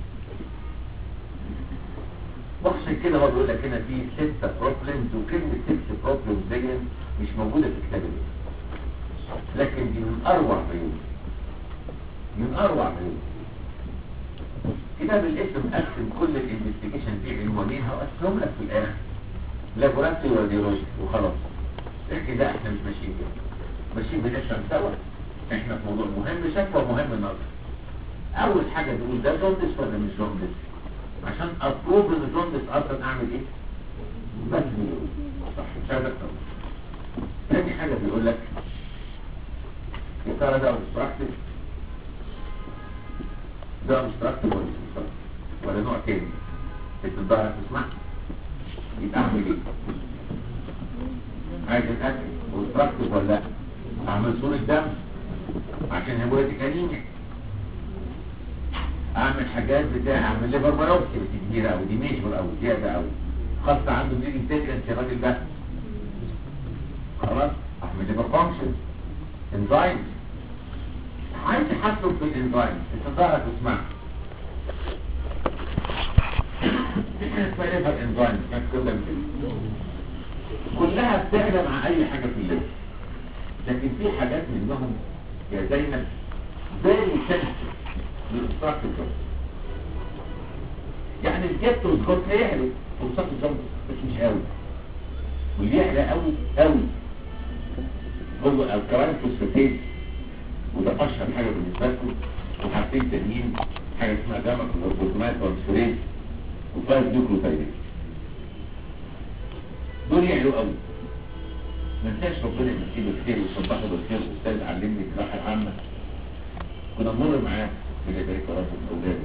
بص كده هو بيقول لك هنا في ستة بروبلمز وكلمة ست بروبلمز دي مش موجودة في كتاب الله لكن دي من أروع عيون من أروع عيون كتاب الاسم قسم كل الانفستيجيشن دي عنوانين هقسمهم لك في الاخر لابوراتوري وراديولوجي وخلاص لكن ده احنا مش ماشيين كده ماشيين بنفهم سوا احنا في موضوع مهم شكوى مهم نظر اول حاجه تقول ده جوندس ولا مش جوندس عشان ابروف ان جوندس اصلا اعمل ايه بس بيقول صح مش عايز اكتر تاني حاجه بيقول لك يا ترى ده obstructive ده obstructive ولا مش obstructive ولا نوع تاني الظهر تسمع يبقى اعمل ايه عايز اتاكد obstructive ولا لا اعمل صورة دم عشان هيموريتك انيميا اعمل حاجات بتاع اعمل ليفر بايوبسي بس كبيره قوي دي ميجور قوي زياده قوي خاصه عنده بليدنج تيتنس يا راجل ده خلاص اعمل ليفر فانكشن انزايم عايز احسن في الانزايم التظاهر تسمع في حاجه اسمها ليفر انزايم مكتوبه كده كلها بتعلى مع اي حاجه في الليفر لكن في حاجات منهم يا زينب very sensitive للإصراف الجمس يعني الجبت والجبت هيعلى وإصراف الجمس بس مش قوي واللي يعلى قوي قوي هو الكلام فوسفاتيز وده اشهر حاجه بالنسبه لكم وحاجتين تانيين حاجه اسمها جاما كلوروفورمات ترانسفيريز وفايف نيوكلوتايدز دول يعلوا قوي ما انساش ربنا يمسيه بالخير ويصبحه بالخير استاذ علمني الجراحه العامه كنا نمر معاه في جبهه راسه الاولاد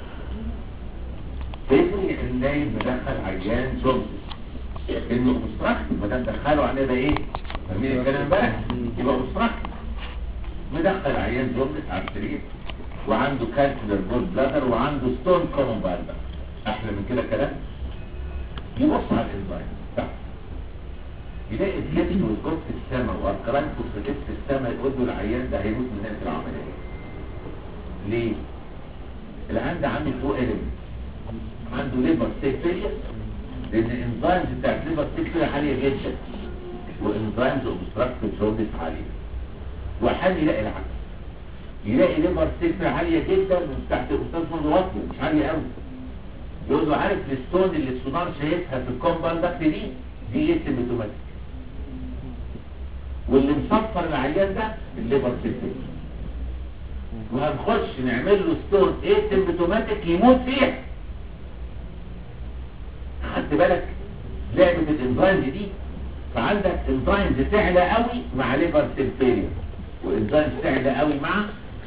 فيقول ان نايم مدخل عيان جوبس انه مسترخي ما دام دخلوا عليه ده ايه فاهمين الكلام امبارح يبقى مسترخي مدخل عيان جوبس على السرير وعنده كالكولر جولد بلادر وعنده ستون كومون بالبر احلى من كده كلام يبص على الانزايم بتاعه يلاقي الجبس والجوب في السماء واركلان فوسفاتيت في السماء يقول له العيان ده هيموت من نهايه العمليه ليه؟ العيان ده عنده فوق الم عنده ليفر سيفيليا لان الانزيمز بتاعت ليفر سيفيليا عاليه جدا وانزيمز اوبستراكتيف جودس عاليه وحال يلاقي العكس يلاقي ليفر سيفيليا عاليه جدا وبتاعت الاستاذ واطيه مش عاليه قوي يقول له عارف الستون اللي السونار شايفها في الكومباندكت دي دي ايه سيمتوماتيك واللي مصفر العيان ده الليفر سيفيليا وهنخش نعمل له ستون ايه سيمتوماتيك يموت فيها خدت بالك لعبة الانزيمز دي فعندك انزيمز تعلى قوي مع ليفر سيلفيريا وانزيمز تعلى قوي مع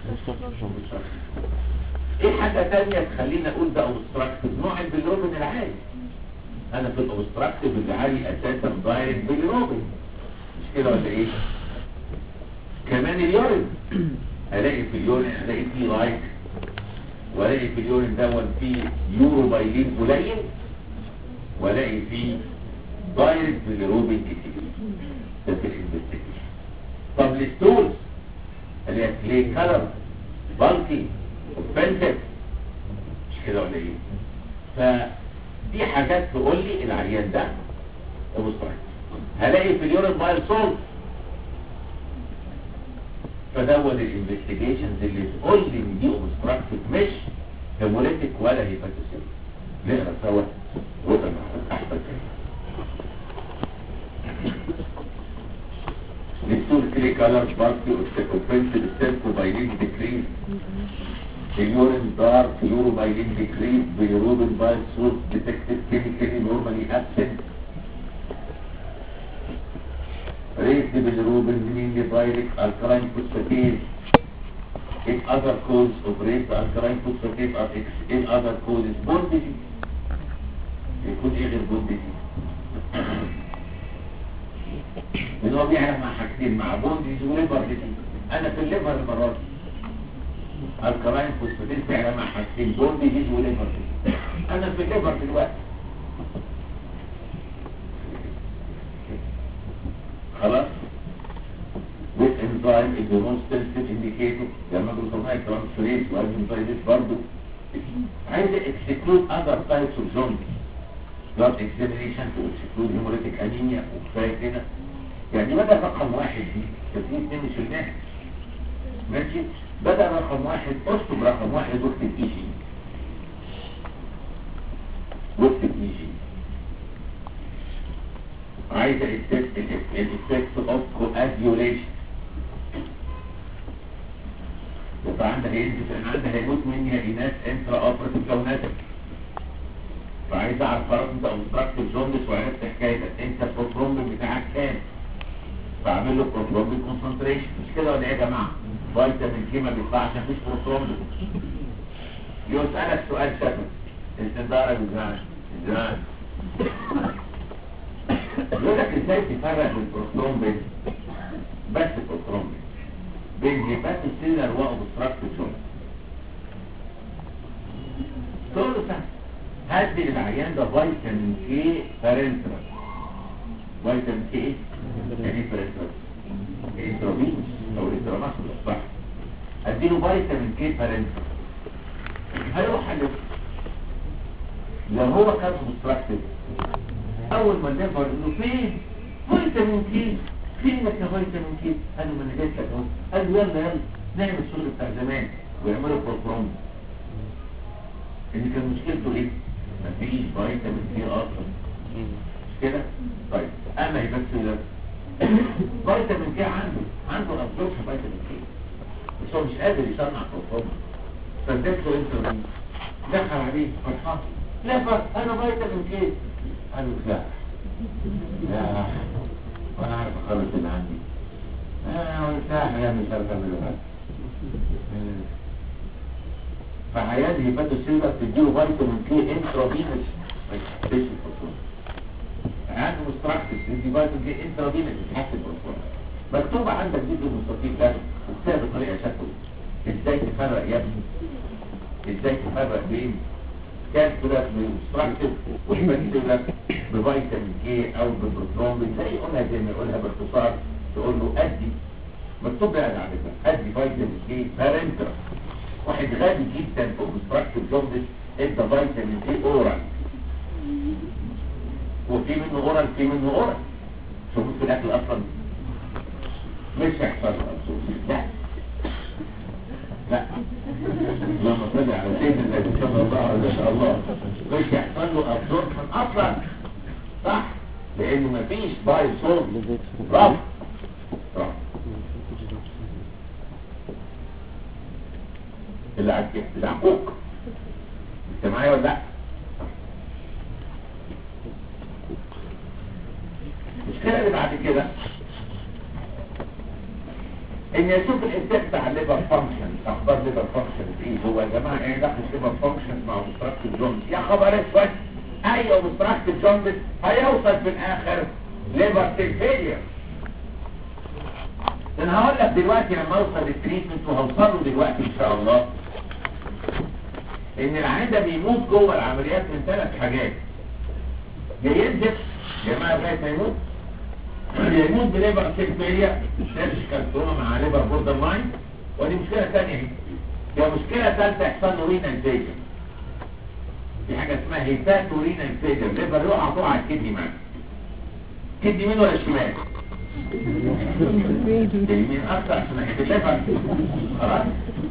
ايه حاجة تانية تخلينا اقول ده اوبستراكتيف نوع البيلروبين العالي انا في الاوبستراكتيف اللي عالي اساسا دايركت بيلروبين مش كده ولا ايه كمان اليورين الاقي في اليورين الاقي فيه لايك والاقي في اليورين دون فيه يورو بايلين قليل والاقي فيه دايركت بالروبين كتير ده في الانفستيجيشن طب الستولز اللي هي كلي كلر بالكي اوفنسيف مش كده ولا ايه فدي حاجات تقول لي العيان ده اوبستراكت هلاقي في اليورين بايل سولت فدون الانفستيجيشنز اللي تقول لي ان دي اوبستراكتيف مش هيموليتيك ولا هيباتوسيل نقرا سوا وقرا احسن Nestor three colors party of the offensive self-violin decrease. The urine dark, urobilin decrease, bilirubin by source detected chemically normally absent. Raised bilirubin meaning direct alkaline phosphatase. In other cause of raised alkaline phosphatase are ex- in other causes bone disease. يكون ايه غير bone disease؟ لان هو بيعمل مع حاجتين مع بون ديزيز وليفر ديزيز انا في الليفر المره دي الكراين فوسفاتيز بيعمل مع حاجتين بون ديزيز وليفر ديزيز انا في الليفر دلوقتي خلاص والانزيم is the most sensitive indicator لما جلوتاميت ترانسفيريز والانزيم برضه عايز اكسكلود اذر تايبس اوف زومبي blood examination to exclude hemolytic anemia وكفايه كده يعني بدل رقم واحد دي تسميه اتنين مش الناس ماشي بدل رقم واحد اكتب رقم واحد واكتب اي جي واكتب اي جي عايز الافكت اوف كواديوليشن يبقى عندها ينزل انا عندها هيموت مني يا ايناس انترا اوبرتيف كوناتك فعايز اعرف خلاص انت اوبستراكتيف جوندس وعرفت حكايتك انت البروترومبين بتاعك كام فاعمل له بروترومبين كونسنتريشن مش كده ولا ايه يا جماعه فيتامين كي ما بيطلعش مفيش بروترومبين يسالك سؤال شكل انت تعرف ازاي ازاي يقول لك ازاي تفرق بين البروترومبين بس البروترومبين بين هيباتوسيلر واوبستراكتيف جوندس تقول له سهل هدي للعيان ده فيتامين كي بارنترال فيتامين كي يعني بارنترال انتروفينوس او انتراماسكولار صح اديله فيتامين كي بارنترال هيروح حلو لو هو كان مستركتيف اول ما الليفر يقول له فين فيتامين كي فينك يا فيتامين كي قال له ما انا جيت لك اهو قال له يلا يلا نعمل الشغل بتاع زمان ويعملوا بروتروم ان كان مشكلته ايه مفيش فيتامين كي اصلا مش كده طيب اما يبقى ده فيتامين كي عنده عنده ابزوربشن فيتامين كي بس هو مش قادر يصنع بروتروم فاديت له انسولين دخل عليه فرحان لا بس انا فيتامين كي قال له لا لا وانا عارف اخلص اللي عندي انا مرتاح يا مش عارف اعمل حاجه فعيان هيباتوسيلر تديله فيتامين كي انترافينوس ما يتحسش الفوسفور عنده مستراكتس تدي فيتامين كي انترافينوس يتحسن الفوسفور مكتوب عندك دي المستطيل ده وكتاب بطريقه شكله ازاي تفرق يا ابني ازاي تفرق بين كالكولاس بمستراكتس وهيباتوسيلر بفيتامين كي او ببروترومبين زي قولها زي ما يقولها باختصار تقول له ادي مكتوب بقى على فكره ادي فيتامين كي بارنترال واحد غبي جدا في obstructive جوندس ادى فيتامين اي اورال وفي منه اورال في منه اورال شو في الاكل اصلا مش هيحصل له absorption. لا لا اللهم صل على سيدنا النبي صلى الله عليه وسلم مش هيحصل له absorption اصلا صح لانه مفيش باي صوت رفض رفض العك- العقوق انت معايا ولا لا المشكله اللي بعد كده ان يشوف الانتاج بتاع الليفر فانكشن اخبار ليفر فانكشن ايه هو يا جماعه ايه دخل ليفر فانكشن مع مستراكتيف جوندس يا خبر اسود ايوه مستراكتيف جوندس هيوصل في الاخر ليفر فيلير انا هقول لك دلوقتي لما اوصل للتريتمنت وهوصل له دلوقتي ان شاء الله ان العيان ده بيموت جوه العمليات من ثلاث حاجات يا ينزف يا جماعه لغايه ما يموت يا يموت بليفر سيكتيريا سيرجيكال تروما مع ليفر بوردر لاين ودي مشكله ثانيه اهي يا مشكله ثالثه يحصل له رينال فيجر في حاجه اسمها هيباتو رينال فيجر ليفر يقع تقع الكدني معاه كدني مين ولا الشمال اليمين اكتر عشان اختلافها خلاص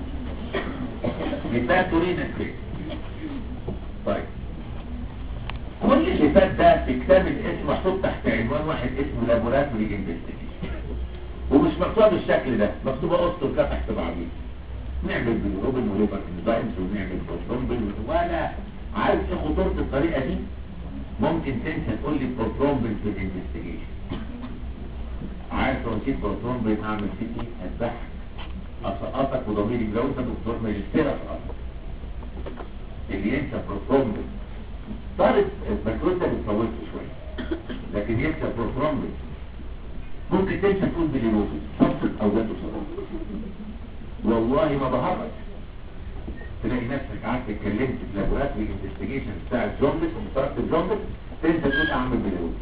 يبقى تورين الفيك طيب كل اللي فات ده في كتاب الاسم محطوط تحت عنوان واحد اسمه لابوراتوري انفستيجيشن ومش مكتوب بالشكل ده مكتوبه اسطر كده تحت بعضيه نعمل بالروبن وليفر انزايمز ونعمل بروترومبل ولا عارف ايه خطوره الطريقه دي ممكن تنسى تقول لي بروترومبل في الانفستيجيشن عارف لو نسيت بروترومبل اعمل فيه ايه هتضحك اسقطك وضميري لو انت دكتور ماجستير اسقطك اللي ينسى بروترومبل طارت المجهود ده بتفوته شويه لكن ينسى بروترومبل ممكن تنسى تقول باليروبي فصل اولاده صدق والله ما بهرج تلاقي نفسك قعدت اتكلمت في لابوراتوري انفستيجيشن بتاع الجوندس ومسارة الجوندس تنسى تقول اعمل باليروبي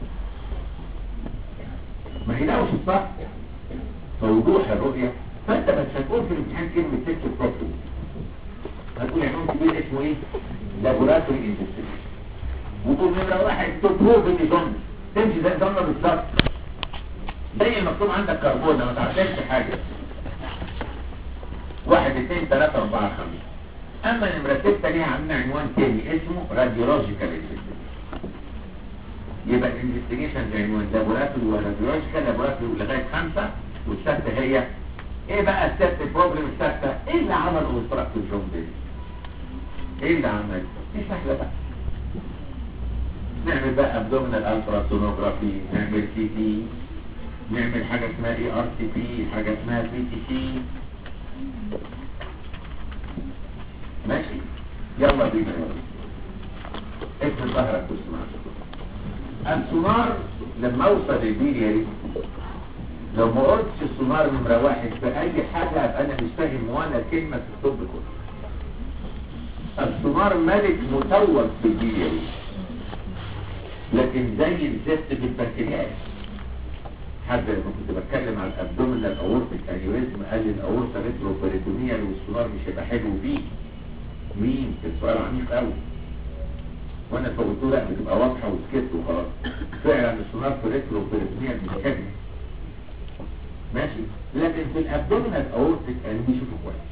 ما هي ده مش الصح فوضوح الرؤية فانت مش هتقول في الامتحان كلمة سيكس بروبلم هتقول عنوان كبير اسمه ايه لابوراتوري انفستيجيشن وتقول نمرة واحد تطلب ان جوندس تمشي زي الجملة بالظبط زي المكتوب عندك كربون ما تعرفش حاجة واحد اثنين ثلاثة اربعة خمسة اما نمرة ستة ليها عندنا عنوان تاني اسمه راديولوجيكال انفستيجيشن يبقى الانفستيجيشن بعنوان لابوراتوري وراديولوجيكال لابوراتوري لغاية خمسة والستة هي ايه بقى الست بروبلم الستة ايه اللي عمل اوستراكتور جوندس ايه اللي عمل دي سهلة بقى نعمل بقى ابدومينال التراسونوجرافي نعمل سي تي نعمل حاجة اسمها اي ار تي بي حاجة اسمها بي تي سي ماشي يلا بينا يلا افرد ظهرك واسمع السونار لما اوصل للبيلياري لو ما قلتش السونار نمرة واحد في اي حاجة ابقى انا مش فاهم ولا كلمة في الطب كله السونار ملك متوج في البيلياري لكن زي الزفت في البنكرياس حد لما كنت بتكلم عن الابدومينال اورتيك انيوريزم قال لي الاورتا ريترو بريتونيال والسونار مش هيبقى حلو فيه مين السؤال عميق قوي وانا فقلت له لا بتبقى واضحه وسكت وخلاص فعلا السونار في ريترو بريتونيال مش حلو ماشي لكن في الابدومينال اورتيك انا بيشوفه كويس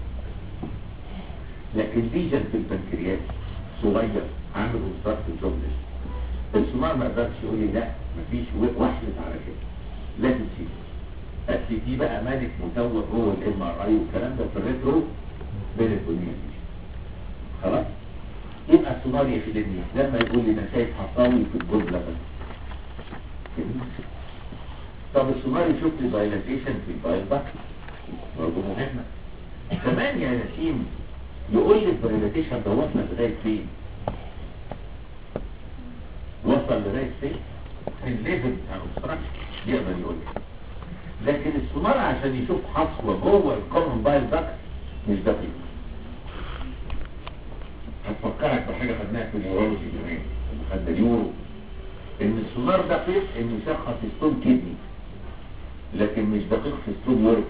لكن ليجن في البنكرياس صغير عامل اوبستراكت جوندس السونار ما قدرش يقول لي لا مفيش وحلت على كده لازم تشيل السي تي بقى مالك مزود جوه الام ار اي والكلام ده في الريترو بيريتونيال خلاص يبقى السونار يخدمني لما يقول لي انا شايف حصاوي في الجزء ده طب السونار يشوف لي دايلاتيشن في البايل باك برضه مهمه كمان يا نسيم يقول لي الدايلاتيشن ده وصل لغايه فين وصل لغايه فين في الليفل بتاع الاوبستراكشن يقدر يقول لي لكن السونار عشان يشوف حصوه جوه الكومن بايل باك مش دقيق هتفكرك بحاجه خدناها في النيورولوجي زمان خدنا اليورو ان السونار دقيق انه يشخص ستون كدني لكن مش دقيق في ستون يورك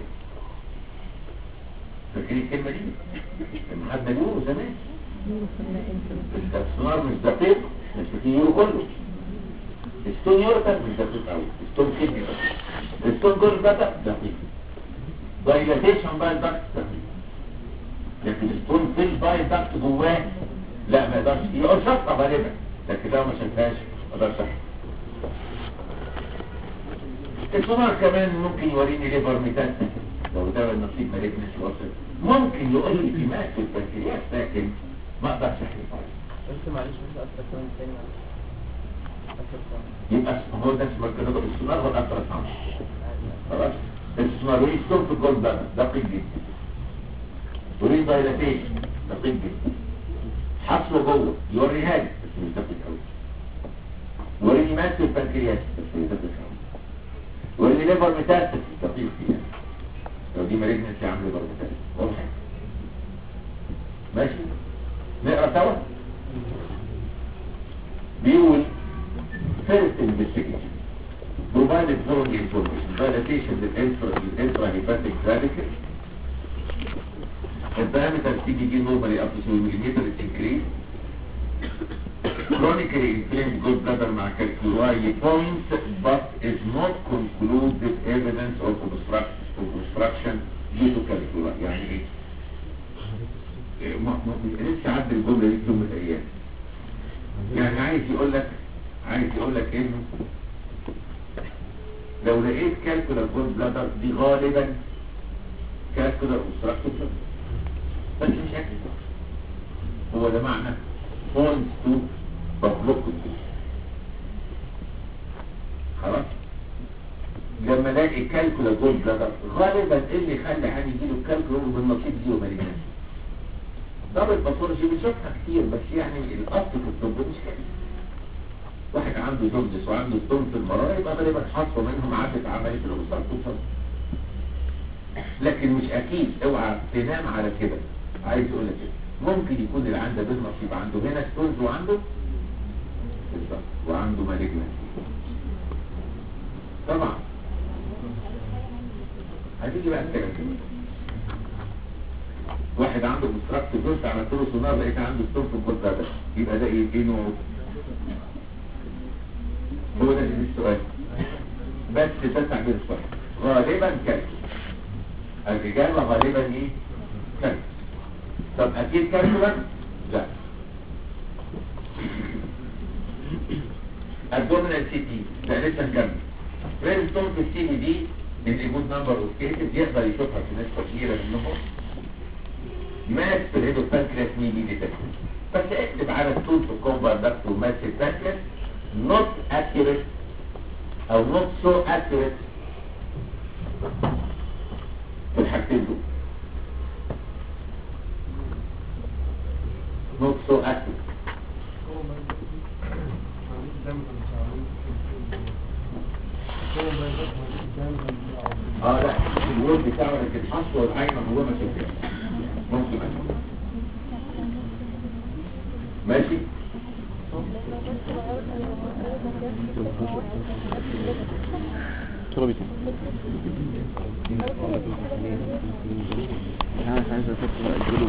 فاكرين الكلمه دي؟ لما خدنا اليورو زمان السونار مش دقيق مش في اليورو كله ستون يورك مش دقيق قوي ستون كدني دقيق ستون جول بقى دقيق دايلاتيشن بايل داكت دقيق لكن ستون في البايل داكت جواه لا ما يقدرش يقول شطه غالبا لكن لو ما شافهاش ما يقدرش احكي السونار كمان ممكن يوريني ليفر ميتاستاسيس لو ده النصيب ما لقيناش واصل ممكن يقول لي في مات في البنكرياس لكن ما اقدرش احكي قلت معلش مش أكتر كمان تاني أكتر يبقى هو ده اسمه كده السونار هو الالترا ساوند خلاص السونار وليه ستون في الجولد بلد دقيق جدا وليه دايلاتيشن دقيق جدا حصله جوه يوريها لي بس مش دقيق قوي وريني مات في البنكرياس بس مش دقيق قوي وريني ليفر ميتاستاسيس دقيق فيها لو دي مالجنسي عامل ليفر ميتاستاسيس واضح ماشي نقرا سوا بيقول first investigation provided following information validation of intra intrahepatic radical the diameter CBG normally up to 2 mm is increased chronically inflamed gallbladder مع calculi point but is not concluded evidence of obstruction obstruction due to calculi يعني ايه؟ إيه، ما ما لسه عدى الجمله دي في يوم من الايام يعني عايز يقول لك عايز يقول لك انه لو لقيت كالكولر جول بلادر دي غالبا كالكولر obstructive بس مش اكيد هو ده معنى points to publicity خلاص لما الاقي كالكولا جول بلادر غالبا ايه اللي يخلي حد يجيله الكالكولا هو بالنصيب دي ومالجنس طب الباثولوجي بنشوفها كتير بس يعني الاصل في الطب مش كده واحد عنده جوندس وعنده ستون في المرارة يبقى غالبا حصوة منهم عدت عملية الأبصار توصل لكن مش أكيد اوعى تنام على كده عايز اقول لك كده ممكن يكون اللي عنده بالنصيب عنده هنا ستونز وعنده بالظبط وعنده مالجنسي طبعا هتيجي بقى السجن كده واحد عنده مستراكت جزء عملت له سونار لقيت عنده ستون في الجزء ده يبقى ده ايه ايه نوعه هو ده اللي السؤال بس ده تعبير صح غالبا كلب الإجابة غالبا ايه كلب طب اكيد كلب لا الدومينال سي تي ده لسه نكمل غير ستون في السي بي دي اللي جود نمبر اوف كيسز يقدر يشوفها في نسبة كبيرة منهم ماس في الهيدو بانكرياس مين دي ديتكتد بس اكتب على التول في الكومبر دكت وماس في البانكرياس not accurate او not so accurate في الحاجتين دول not so accurate اه لا الوول بتاعه لكن الحصوه والعين هو ما شافهاش ممكن أشوف. ماشي شغل بيتي انا مش عايز اشوف اجله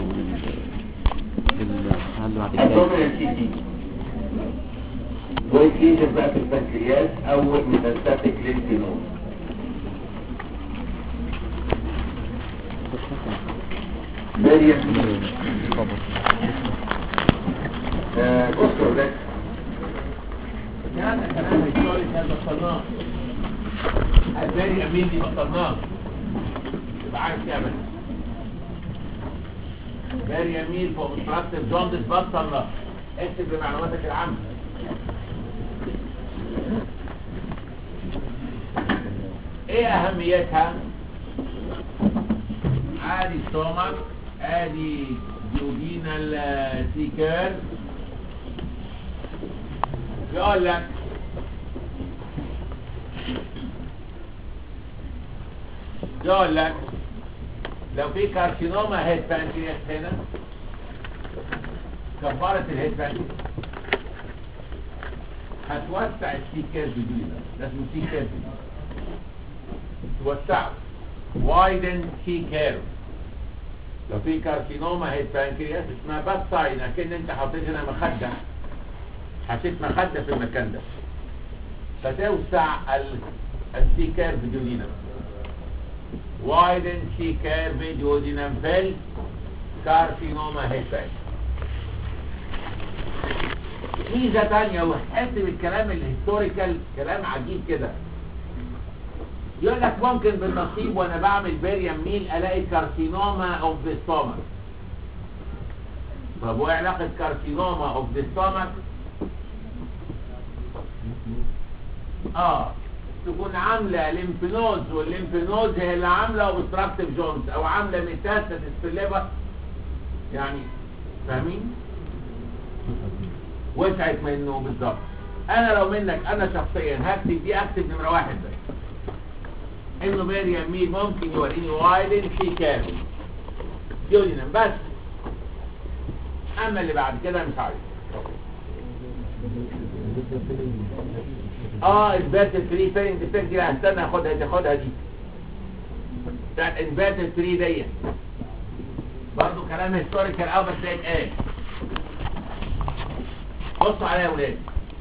اللي بعد كده الدومينال سي تي ويكيشن بقى في البنكرياس او ميتاستاتيك لينفينوم مريم آه، بص يا ولاد كان كلام الشغل كان بطلناه الثاني امين دي بطلناه يبقى عارف تعمل باري يمين فوق مستراتب جوندس بطلنا اكتب بمعلوماتك العامة ايه اهميتها ادي ستومك ادي جودينال سيكر يقول لك يقول لك لو في كارسينوما هيد بانكرياس هنا كفارة الهيد بانكرياس هتوسع السي كيرف دي ده اسمه سي كيرف توسعه وايدن سي كيرف لو في كارسينوما هيد بانكرياس اسمها بس ساين اكن انت حطيت هنا مخده حطيت مخده في المكان ده فتوسع السي كيرف ديودينم وايدن سي كيرف ديودينم فيل كارسينوما هيد بانكرياس ميزه تانية وحس بالكلام الهيستوريكال كلام عجيب كده يقول لك ممكن بالنصيب وانا بعمل بيريم ميل الاقي كارسينوما اوف ذا ستومك طب وايه علاقه كارسينوما اوف ذا ستومك اه تكون عامله ليمف نودز والليمف نودز هي اللي عامله اوبستراكتيف جونز او عامله ميتاستاسيس في الليفر يعني فاهمين وسعت منه بالظبط انا لو منك انا شخصيا هكتب دي اكتب نمره واحد بس انه بيري يمين ممكن يوريني وايدن في كامل يورينا بس اما اللي بعد كده مش عارف اه انفيرتد 3 فين ديفكت دي هستنى اخدها تاخدها دي بتاعت انفيرتد 3 ديت برضه كلام هيستوريكال اه بس ده اتقال بصوا عليها يا ولاد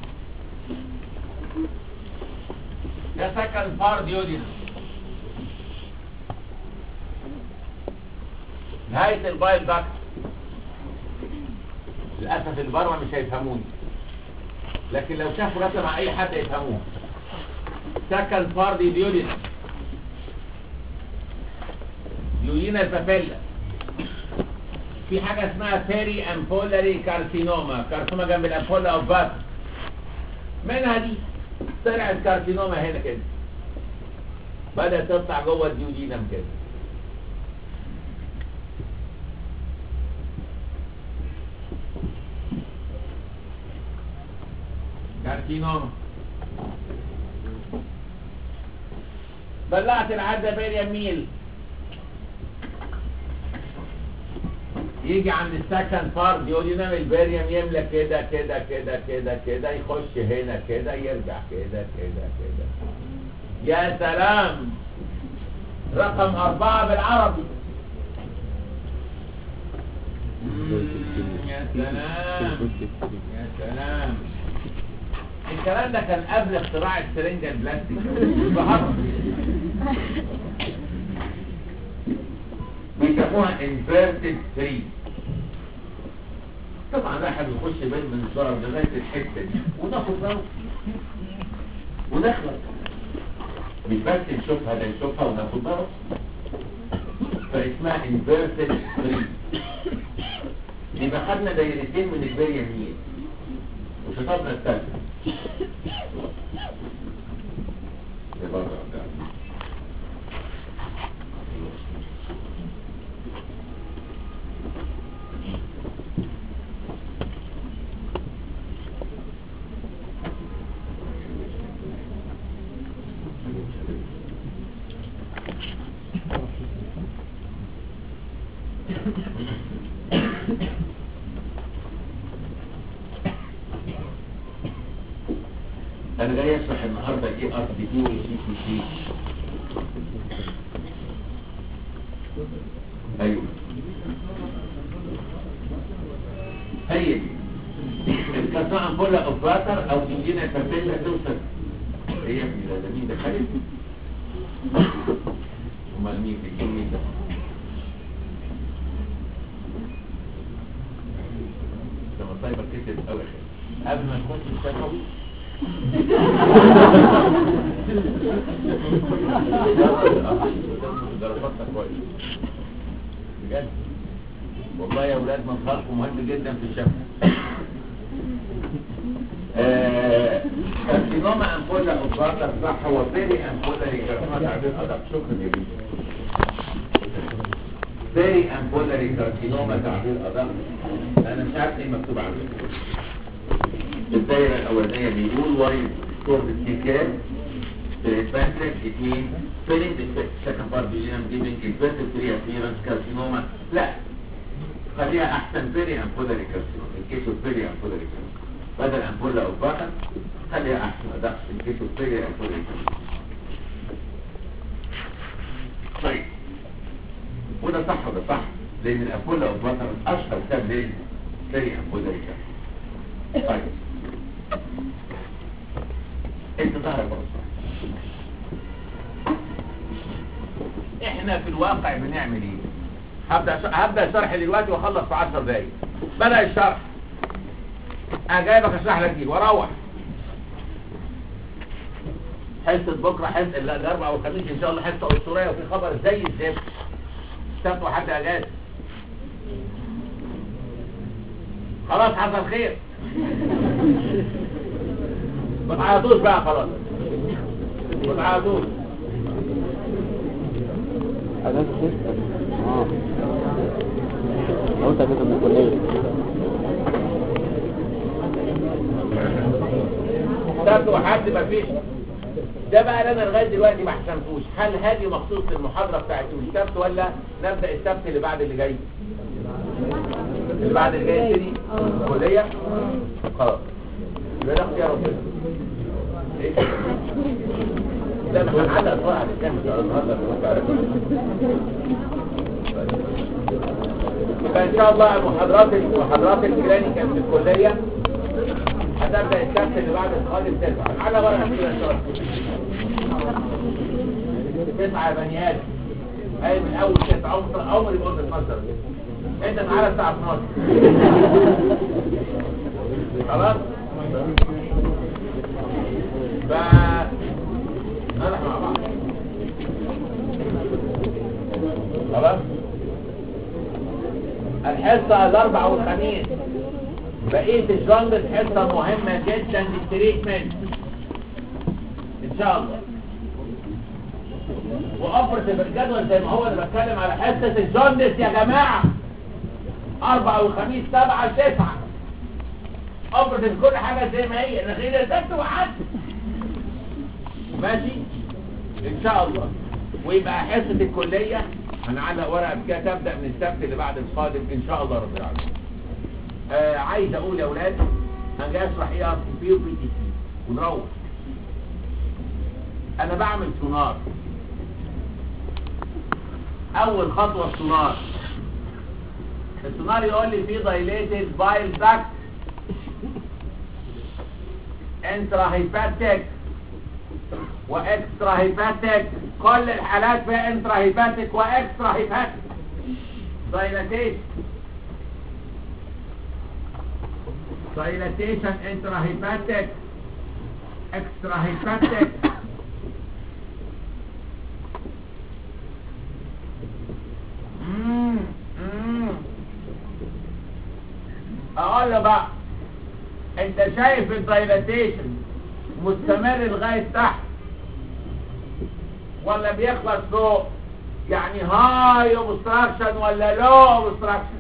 ده سكن بار ديودينا نهاية البايل داكت للأسف اللي بره مش هيفهموني لكن لو شافوا رسمة مع أي حد يفهموها سكن بار دي ديودينا ديودينا البابيلا في حاجة اسمها بيري امبولاري كارسينوما كارسينوما جنب الامبولا او بات منها دي طلعت كارسينوما هنا كده بدأت تطلع جوه الديودينم كده كارسينوما بلعت العدة بين يميل يجي عند السكند بار ديودينام الباريوم يملى كده كده كده كده كده يخش هنا كده يرجع كده كده كده يا سلام رقم أربعة بالعربي مم، يا سلام يا سلام الكلام ده كان قبل اختراع السرنجة البلاستيك بهرب بيسموها inverted three طبعا واحد يخش بين من الضرب لغاية الحتة دي وناخد ضرب ونخلص مش بس نشوفها ده نشوفها وناخد ضرب فاسمها inverted three يبقى خدنا دايرتين من البرية يمين وشطبنا الثالثة ده برضه ده. انا جاي اشرح النهارده ايه ار بي تي وسي تي سي ايوه هي دي الكاسة امبولا اوبراتر او انجينا كابيلا توصل هي يا ابني ده ده مين ده خالد امال مين في مين ده ده مصايبك كتير قوي قبل ما تخش الشفوي ضربتها كويس بجد والله يا اولاد مظهركم مهم جدا في الشفا كارسينوما امبولا اوبراتر صح هو فيري امبولا ريكارسينوما تعبير ادب شكرا يا بيه فيري امبولا ريكارسينوما تعبير ادب انا مش عارف ايه مكتوب عندي الدايرة الأولانية بيقول وايد كورد كيكات في البانكريك اتنين فيلينج ديفكت سكند بارت بيجينم جيفنج انفيرتد فري ابيرنس كارسينوما لا خليها احسن فيري امبولاري كارسينوما الكيس اوف فيري امبولاري كارسينوما بدل امبولا او باتا خليها احسن ادق الكيس اوف فيري امبولاري كارسينوما طيب وده صح وده صح لان الامبولا او باتا من اشهر سبب للفيري امبولاري كارسينوما طيب انت ظهرك بصر احنا في الواقع بنعمل ايه هبدا ش... هبدا شرح دلوقتي واخلص في 10 دقايق بدا الشرح انا جايبك اشرح لك دي واروح حصه بكره حصه لا الاربعاء والخميس ان شاء الله حصه اسطوريه وفي خبر زي الزفت السبت وحد اجازه خلاص حصل خير ما تعيطوش بقى خلاص ما تعيطوش اجازة ستة اه قلت اجازة من الكلية سبت وحد ما فيش ده بقى اللي انا لغايه دلوقتي ما حسمتوش هل هذه مخصوص المحاضره بتاعت يوم السبت ولا نبدا السبت اللي بعد اللي جاي اللي بعد اللي جاي يبتدي الكليه خلاص يبقى ده اختيار ربنا إيه؟ لا ما هنعلق صراحه على الكلام بتاع النهارده يبقى ان شاء الله محاضرات محاضرات الكلينيكال في الكليه هتبدا السبت اللي بعد القادم ترجع على ورقه كده ان شاء الله تسعه يا بني ادم اي من اول تسعه عمر عمري ما قلت 12 انت تعالى الساعه 12 خلاص ف نلعب مع بعض خلاص الحصة الأربع والخميس بقية الجندر حصة مهمة جدا للتريتمنت إن شاء الله وأفرت بالجدول زي ما هو اللي بتكلم على حصة الجندس يا جماعة أربع والخميس سبعة تسعة أفرت بكل حاجة زي ما هي أنا غير السبت وعدت ماشي إن شاء الله ويبقى حصة الكلية هنعلق ورقة كده تبدأ من السبت اللي بعد القادم إن شاء الله رب العالمين آه عايز أقول يا أولاد أنا جاي أشرح إيه أصل بي وبي تي سي ونروح أنا بعمل سونار أول خطوة السونار السونار يقول لي في dilated bile duct intrahepatic واكسترا هيباتيك كل الحالات فيها انترا هيباتيك واكسترا هيباتيك دايلاتيشن دايلاتيشن انترا هيباتيك اكسترا هيباتيك مم، مم. اقول له بقى انت شايف الدايلاتيشن مستمر لغاية تحت ولا بيخلص فوق يعني هاي اوبستراكشن ولا لو اوبستراكشن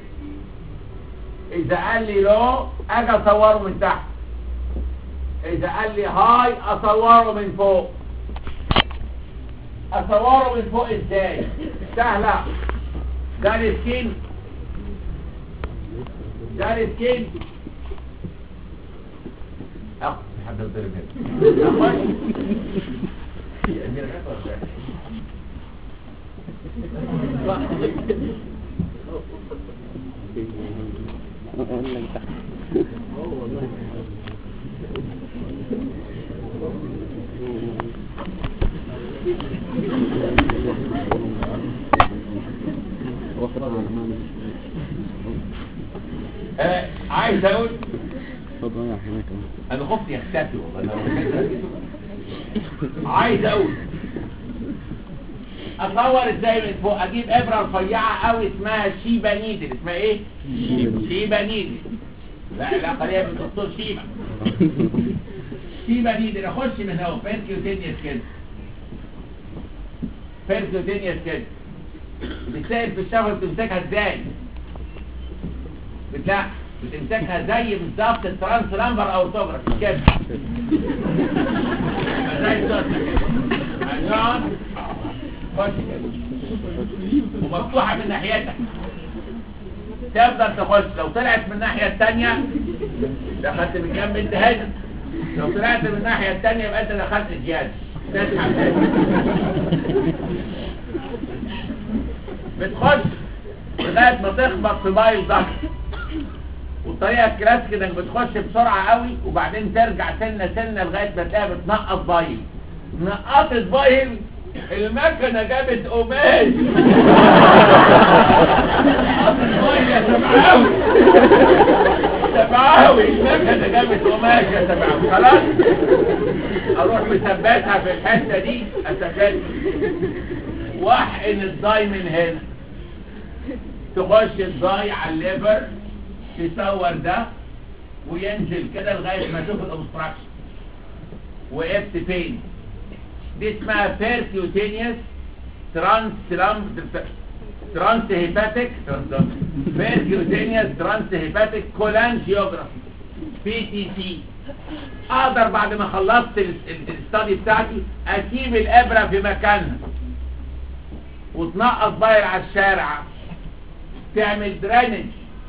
اذا قال لي لو اجي اصوره من تحت اذا قال لي هاي اصوره من فوق اصوره من فوق ازاي سهلة جاري سكين جاري سكين اخ حد يضرب هنا اخوي يا امير غير ولا إيه؟ آه، عايز اقول انا خفت يختفي والله أنا عايز اقول اصور ازاي من فوق اجيب ابره رفيعه قوي اسمها شيبا نيدل اسمها ايه شيبا نيدل لا علاقه ليها بالدكتور شيبا شيبا نيدل اخش من هنا بيركيوتينيوس كده بيركيوتينيوس كده بتسائل في الشهر بتمسكها ازاي بتلاقي بتمسكها زي بالظبط الترانس لامبر او توجرافي كده زي الصوت كده عشان خش كده ومفتوحه من ناحيتك تفضل تخش لو طلعت من الناحيه الثانيه دخلت من جنب انت هنا لو طلعت من الناحيه الثانيه يبقى انت دخلت زياده تسحب تاني بتخش لغايه ما تخبط في بايل ضغط والطريقه الكلاسيك انك بتخش بسرعه قوي وبعدين ترجع سنه سنه لغايه ما تلاقيها بتنقط بايل نقطت بايل المكنه جابت قماش نقطت بايل يا سبعاوي سبعاوي المكنه جابت قماش يا سبعاوي خلاص اروح مثبتها في الحته دي اثبتها واحقن الضاي من هنا تخش الضاي على الليفر تصور ده وينزل كده لغاية ما تشوف الاوبستراكشن وقفت فين دي اسمها بيركيوتينيوس ترانس ترانس هيباتيك بيركيوتينيوس ترانس هيباتيك كولانجيوجرافي بي تي سي اقدر بعد ما خلصت الاستادي بتاعتي اسيب الابره في مكانها وتنقص باير على الشارع تعمل درينج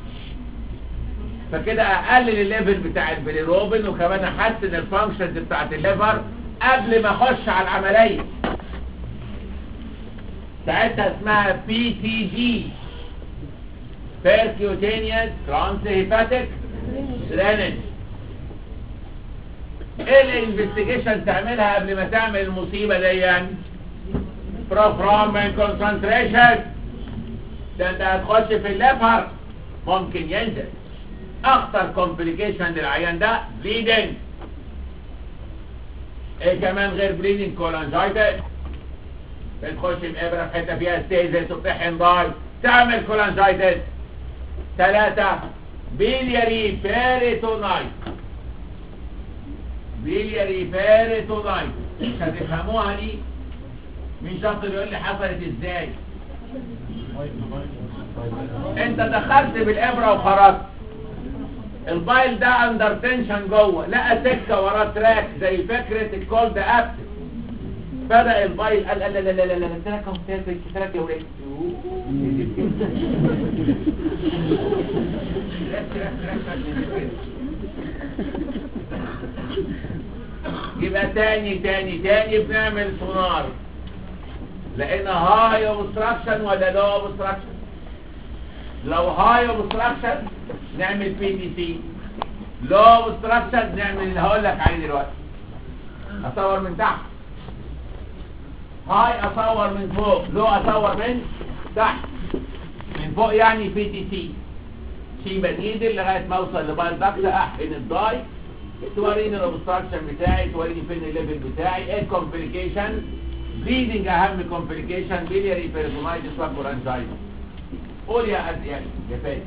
فكده اقلل الليفل بتاع البيليروبين وكمان احسن الفانكشنز بتاعت الليفر قبل ما اخش على العمليه ساعتها اسمها بي تي جي بيركيوتينيوس ترانس هيباتيك درينج ايه الانفستيجيشن تعملها قبل ما تعمل المصيبه دي يعني بروفرام من كونسنتريشن ده انت هتخش في الليفر ممكن ينزل اخطر كومبليكيشن للعيان ده بليدنج ايه كمان غير بليدنج كولانجايتس بتخش بإبرة في حتة فيها ستيزس وبتحقن ضاي تعمل كولانجايتس ثلاثة بيلياري بيريتونايت بيلياري بيريتونايت مش هتفهموها دي مين شاطر يقول لي حصلت ازاي انت دخلت بالابره وخرجت البايل ده اندر تنشن جوه لقى سكه وراه تراك زي فكره الكولد ابس بدا البايل قال لا لا لا لا لا لا تراك اهو تراك تراك يا ولاد يبقى تاني تاني تاني بنعمل سونار لقينا هاي اوبستراكشن ولا لو اوبستراكشن لو هاي اوبستراكشن نعمل بي دي سي لو اوبستراكشن نعمل اللي هقول لك عليه دلوقتي اصور من تحت هاي اصور من فوق لو اصور من تحت من فوق يعني بي دي سي شيب الايد لغايه ما اوصل لبايل داكت احقن الداي توريني الاوبستراكشن بتاعي توريني فين الليفل بتاعي ايه الكومبليكيشن بليدنج اهم كومبليكيشن بيلياري بيرسونايتس وكورانجايتس قول يا قد يعني يا فادي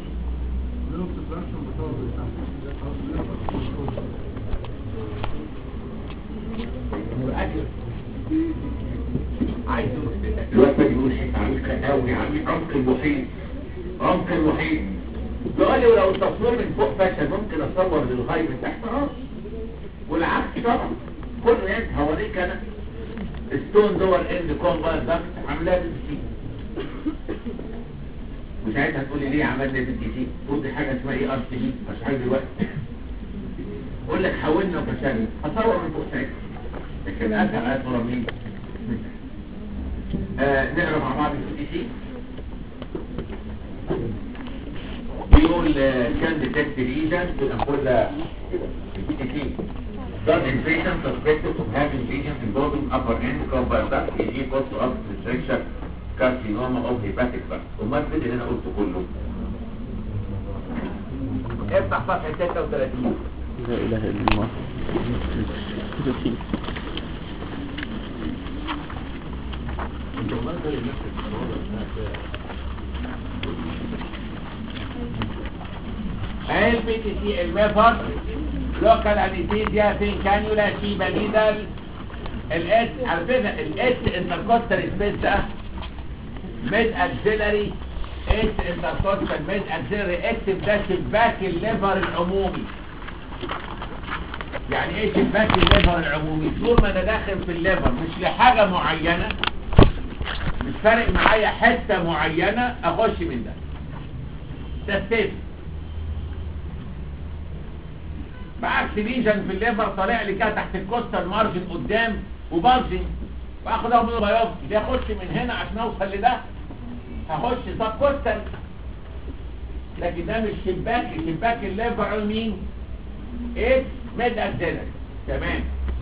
عايز الوقت ما يقولش عميق قوي عميق عمق المحيط عمق المحيط يقول لي ولو التصوير من فوق فشل ممكن اصور للغاية من تحت اه والعكس طبعا كله يعني هوريك انا ستون دور اند كومباس داكت عاملاه بالسي وساعتها تقول لي ليه عملنا بالتي سي قول دي حاجه اسمها ايه ار سي بي مش حاجه دلوقتي اقول لك حاولنا وفشلنا هصور من فوق ساعتها لكن اسهل اسهل مين آه نقرا مع بعض البي سي بيقول كان ديتكت ليجن تقول البي سي Blood in patients suspected of having lesions involving upper end combile duct, e.g. post-op restriction carcinoma of hepatic duct. وما الفيديو اللي انا قلته كله؟ افتح صفحة 36 لا اله الا الله روتين. البي تي سي الميثود لوكال انستيزيا فين كانيولا شيبا نيدل الاس على فكره الاس انتركوستال سبيس ده ميد اكسلري اس انتركوستال ميد اكسلري اكتب ده شباك الليفر العمومي يعني ايه شباك الليفر العمومي طول ما انا داخل في الليفر مش لحاجه معينه مش فارق معايا حته معينه اخش من ده ده السيف بعكس ليجن في الليفر طالع لي كده تحت الكوستال مارجن قدام وبالجنج باخد اهو من البيوبسي ده اخش من هنا عشان اوصل لده هخش سب كوستال لكن ده مش شباك شباك الليفر على مين ايه ميد اكسلري تمام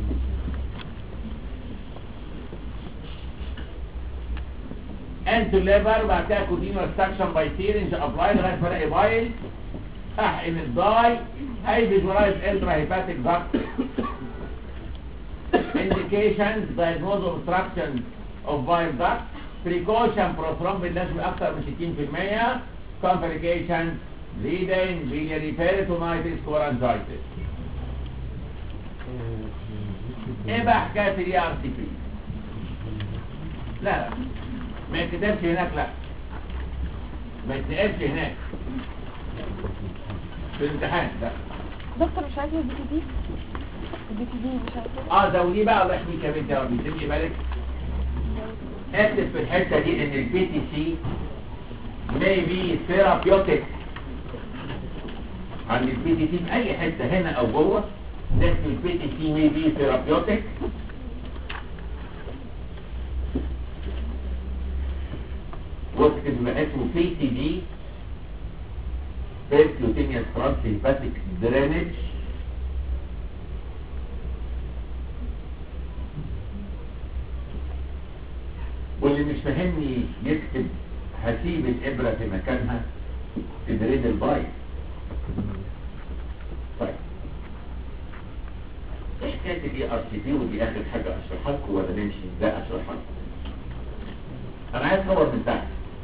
انتو ليفر بعد كده كودينو اكستراكشن باي سيرنج ابلاي لغايه ما الاقي بايل احقن الداي هاي فيجورايز انترا هيباتيك داكت indications diagnose obstruction of bile duct precaution prothrombin لازم اكثر من 60% complications bleeding biliary peritonitis cholangitis ايه بقى حكايه الاي ار سي بي لا لا ما يتكتبش هناك لا ما يتنقلش هناك في الامتحان لا دكتور مش عايزه البي تي دي البي تي دي مش عايزه اه زوديه بقى الله يحميك يا بنتي يا رب يسيبني بالك اكتب في الحته دي ان البي تي سي may be therapeutic عند البي تي سي في اي حته هنا او جوه نكتب البي تي سي may be therapeutic واكتب ما اسمه بي تي دي percutaneous transhepatic drainage فاهمني يكتب هسيب الابره في مكانها تدريد البايظ طيب ايه حكايه دي ار سي دي ودي اخر حاجه اشرحها لكم ولا نمشي لا اشرحها لكم انا عايز صور من تحت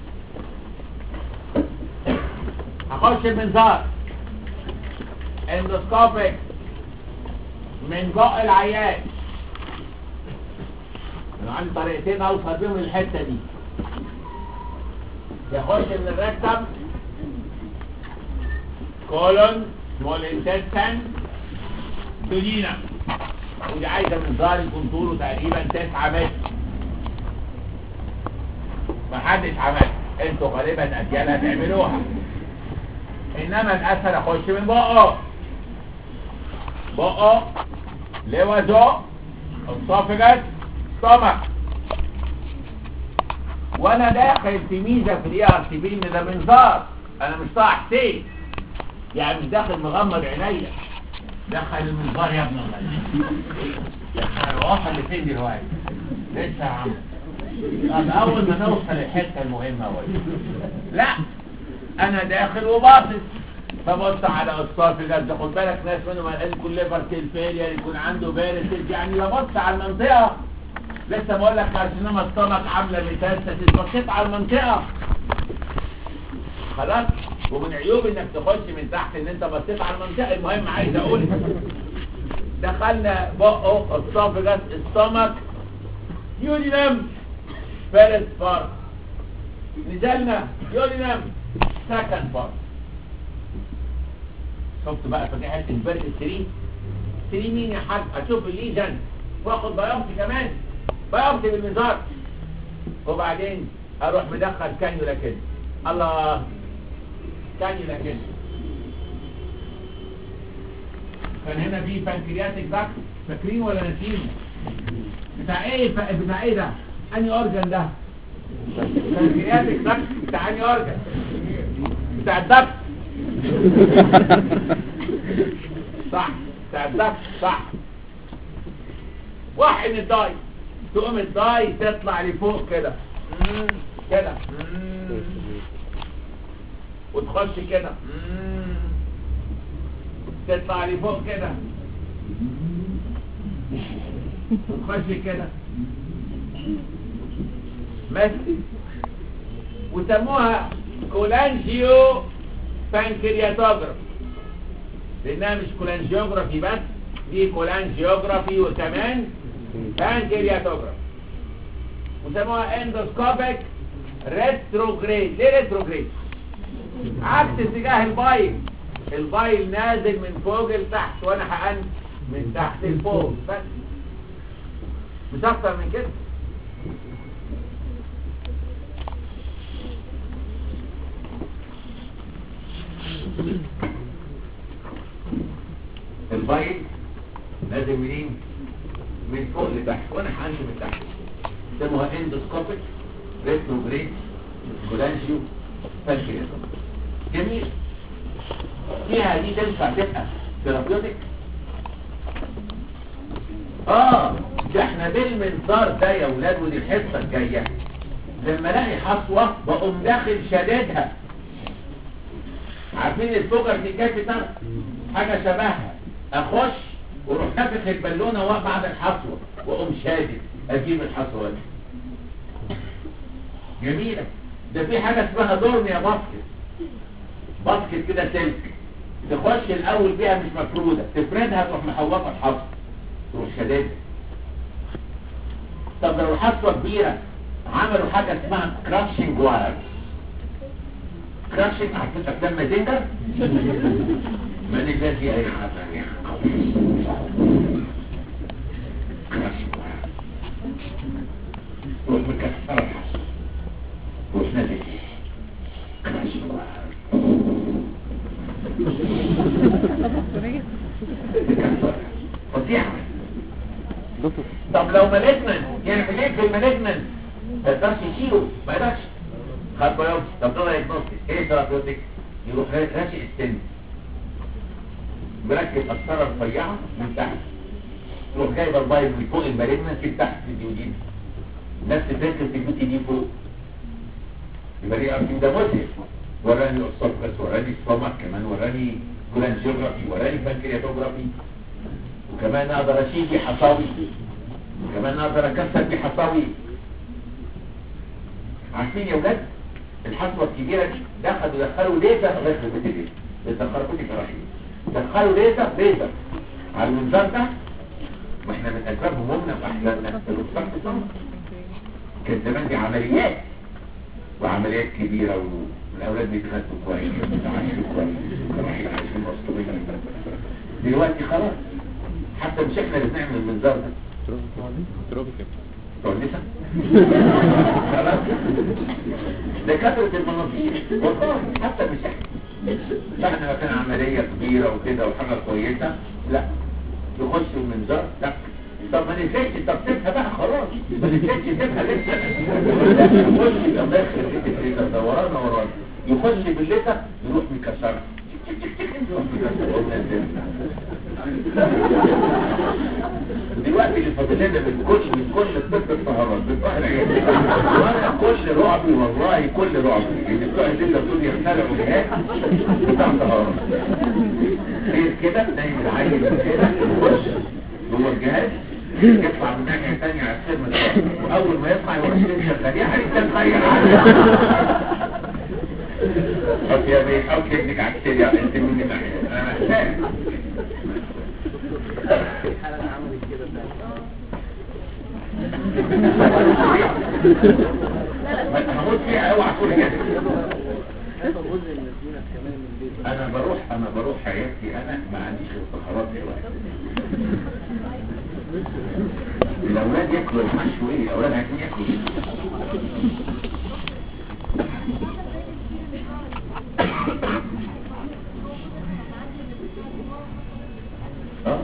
هخش المنظار اندوسكوبيك من بق العيان انا عندي طريقتين اوصل بيهم الحته دي يخش من الركتم كولون سمول انتستان دودينا ودي عايزه منظار يكون طوله تقريبا 9 متر محدش عمل انتوا غالبا اجيال هتعملوها انما الاسهل اخش من بقه بقه لوزو اسوفجس ستومك وانا داخل في ميزه في الاي ار سي بي ان ده منظار انا مش طالع حسين يعني مش داخل مغمض عينيا دخل المنظار يا ابن الله يا احنا واصل لفين دلوقتي لسه يا عم طب اول ما نوصل الحته المهمه أوي لا انا داخل وباصص فبص على اصفار في جد خد بالك ناس منهم قال يكون ليفر سيل فيلير يكون عنده فيروسز يعني ببص على المنطقه لسه بقول لك كارسينوما السtomach عامله ميتاستاسيس بصيت على المنطقه خلاص ومن عيوب انك تخش من تحت ان انت بصيت على المنطقه المهم عايز اقول دخلنا بقه اسوفجس السtomach يونينم فيرست بارت نزلنا يونينم سكند بارت شفت بقى فاكر حته البرد السري سري مين يا حاج اشوف الليجن واخد بايوبسي كمان بايوبسي بالمنظار وبعدين اروح مدخل كانيولا كده الله كانيولا كده كان هنا في بانكرياتيك باك فاكرين ولا ناسيين بتاع ايه ف- بتاع ايه ده انهي اورجن ده بانكرياتيك باك بتاع انهي اورجن بتاع الضغط صح بتاع الضغط صح واحد الداي تقوم الداي تطلع لفوق كده مم، كده مم. وتخش كده مم. تطلع لفوق كده وتخش كده ماشي وسموها كولانجيو بانكرياتوجرافي لانها مش كولانجيوجرافي بس دي كولانجيوجرافي وكمان بانكرياتوجرافي وسموها اندوسكوبيك ريتروجريد ليه ريتروجريد عكس اتجاه البايل البايل نازل من فوق لتحت وانا حقن من تحت لفوق بس مش اكتر من كده البايل نازل منين من فوق لتحت وانا حقن من تحت سموها اندوسكوبيك ريتروجريد كولانجيو بانكرياس جميل فيها دي تنفع تبقى ثيرابيوتيك اه ده احنا بالمنظار ده يا ولاد ودي الحصه الجايه لما الاقي حصوه بقوم داخل شديدها عارفين الفجر دي كانت بتاعت حاجه شبهها اخش واروح نافخ البالونه واقف بعد الحصوه واقوم شادد اجيب الحصوه دي جميله ده في حاجه اسمها دورن يا باسكت باسكت كده سلك تخش الاول بيها مش مفروده تفردها تروح محوطه الحصوه تروح شديدها طب لو الحصوه كبيره عملوا حاجه اسمها كراشنج واير كراشنج عارفين افلام مازينجر من الذي اي حاجه كراشنج واير روح مكسر الحصوه روح نازل كراشنج واير فضيحه دكتور طب لو مالجنن يعمل ايه في المالجنن ما يقدرش يشيله ما يقدرش خد بايوبسي طب ده دايجنوستيك ايه ثيرابيوتيك يروح راشق السن مركب قسطره رفيعه من تحت تروح جايب البايب من فوق المالجنن في تحت في الديودين نفس فكره البي تي دي فوق يبقى دي ارتي ده مذهل وراني الاسوفجس وراني السtomach كمان وراني كولانجيوغرافي وراني بانكرياتوجرافي وكمان اقدر اشيل بيه حصاوي وكمان اقدر اكسر بيه حصاوي عارفين يا ولاد الحصوه الكبيره دي دخلوا دخلوا ليزر لغايه البيت دي دخلوا كل جراحين دخلوا ليزر ليزر على المنظار ده واحنا من اسباب همومنا واحلامنا الوصفات بتاعنا كان زمان دي عمليات وعمليات كبيرة والأولاد بيتغذوا كويس وبيتعاشوا كويس ورايحين عايشين مصطوبين دلوقتي خلاص حتى مش احنا اللي بنعمل المنظار ده بتوع النساء خلاص دكاترة المناظير والله حتى مش احنا احنا لو كان عملية كبيرة وكده وحاجة كويسة لا يخش المنظار لا طب ما نسيتش طب سيبها بقى خلاص ما نسيتش سيبها لسه يخش يبقى داخل الليتر ده ورانا ورانا يخش بالليتر يروح مكسرها يروح مكسرها قلنا نزلنا. دلوقتي اللي فاضل لنا من كل من كل الطب الطهارات بتوع العيال وانا كل رعبي والله كل رعبي ان بتوع الليله دول يخترعوا جهاز بتاع طهارات غير كده نايم العيل من كده يخش جوه الجهاز يطلع من الناحيه الثانيه على السلم واول ما يطلع يروح شغال يا حبيبي تغير حط يا بيه حط ابنك على السريع انت مني معايا انا محتاج ما انت هموت فيها اوعى تقول كده انا بروح انا بروح حياتي انا ما عنديش افتخارات دلوقتي الاولاد ياكلوا المشوي ايه الاولاد عايزين ياكلوا ايه اه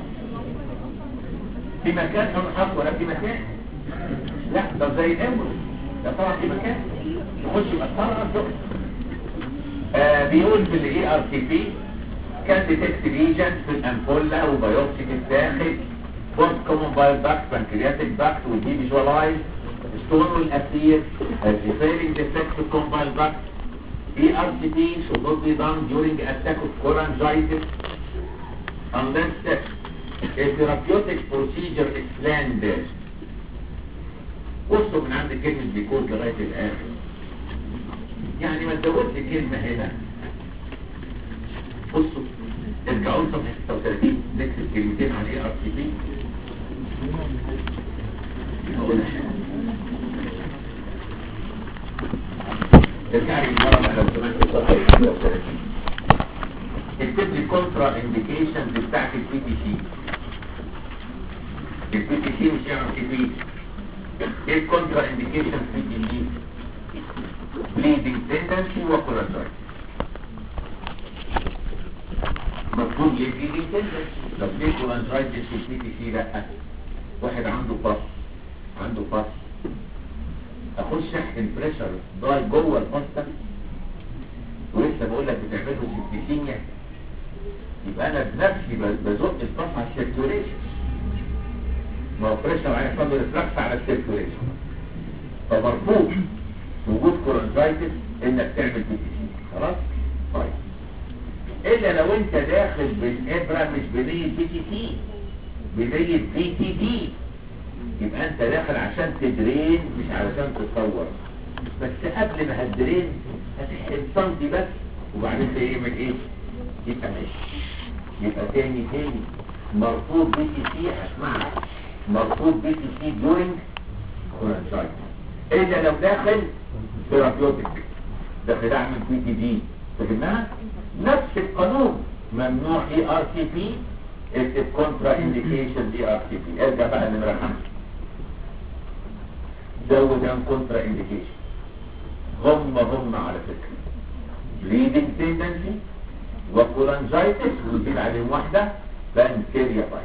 في مكان حط ولا في مكان لا ده زي الامبولس ده طبعا في مكان يخش يبقى طبعا آه بيقول في الاي ار تي بي كان ديتكت ليجن في الامبولا وبيوبسي في الداخل بوست كومون بايل داكت بانكرياتيك داكت ودي فيجوالايز ستون والاثير ريفيرنج ديفكت كومبايل داكت اي ار تي بي should not be done during attack of cholangitis unless a therapeutic procedure is planned بصوا من عند كلمة بيكون لغاية الآخر يعني ما تزودش كلمة هنا بصوا ارجعوا لصفحة 36 نكتب كلمتين عن ايه ار تي بي ارجع لي المرة لو سمحت صفحة 36 اكتب لي كونترا انديكيشن بتاعت البي تي سي البي تي سي مش ار تي بي ايه الكونترا انديكيشن في البي تي سي bleeding tendency وكولاترايتس مطلوب ليه bleeding tendency طب ليه كولاترايتس في البي تي سي لا واحد عنده باس عنده باس اخش احقن بريشر ضاي جوه الباس ده ولسه بقول لك بتعمل له سيبتيسيميا يبقى انا بنفسي بزق الباس على السيركيوليشن ما هو بريشر هيحصل له ريفلكس على السيركيوليشن فمرفوض وجود كورنزايتس انك تعمل بي تي سي خلاص طيب الا لو انت داخل بالابره مش بنيه بي تي سي بنيه بي تي دي يبقى انت داخل عشان تدرين مش علشان تصور بس قبل ما هتدرين هتحقن سنتي بس وبعدين تعمل ايه يبقى ماشي يبقى تاني تاني مرفوض بي تي سي اسمعها مرفوض بي تي سي دورينج كورنزايتس الا لو داخل ثيرابيوتيك داخل اعمل بي تي دي فهمناها نفس القانون ممنوع اي ار تي بي اكتب كونترا انديكيشن اي ار تي بي ارجع بقى نمره خمسه زود عن كونترا انديكيشن هم هم على فكره bleeding tendency وكولانجايتس ويزيد عليهم واحده بانكيريا بايت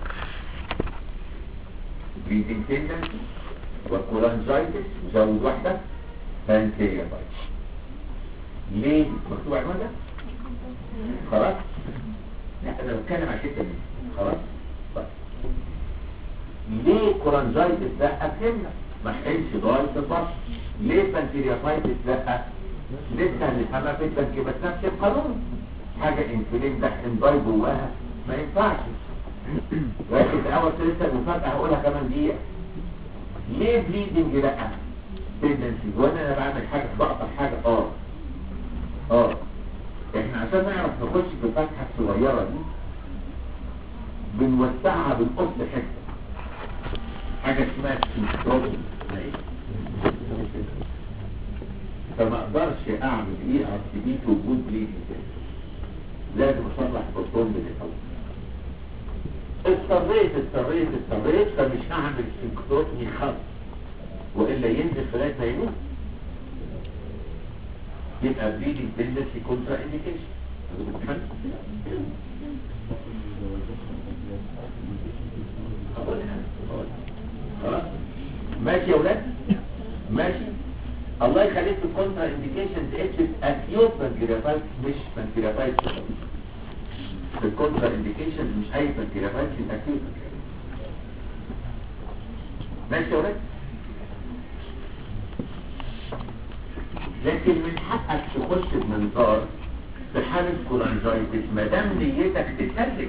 bleeding tendency وكولانجايتس وزود واحدة بانكيريا بايت ليه مكتوب عنوان ده خلاص لا انا بتكلم على الحته دي خلاص طيب ليه كولانجايتس ده افهمنا ما حقنش لغايه البطن ليه بنكرياتايتس لا لسه هنفهمها في البنك بس نفس القانون حاجه انسولين ده انضاي جواها ما ينفعش لكن في اول لسه المفاجاه هقولها كمان دقيقه ليه بليدنج لا تندنسي وانا انا بعمل حاجه بقطع حاجه اه اه احنا عشان نعرف نخش في الفتحه الصغيره دي بنوسعها بالقص حته حاجه اسمها سيستروبي فما اقدرش اعمل ايه ار سي بي في وجود بليدنج لازم اصلح البروتون من الاول اضطريت اضطريت اضطريت فمش هعمل سينكروتمي خالص والا ينزل لغايه ما يموت يبقى بليدنج تندنسي كونترا انديكيشن خلاص ماشي يا ولاد ماشي الله يخليك في الكونترا انديكيشن اكتب اكيوت بنكرياتايتس مش بنكرياتايتس في الكونترا انديكيشن مش اي بنكرياتايتس الاكيوت ماشي يا ولاد لكن من حقك تخش بمنظار في حالة كولانجايتس ما دام نيتك تسلك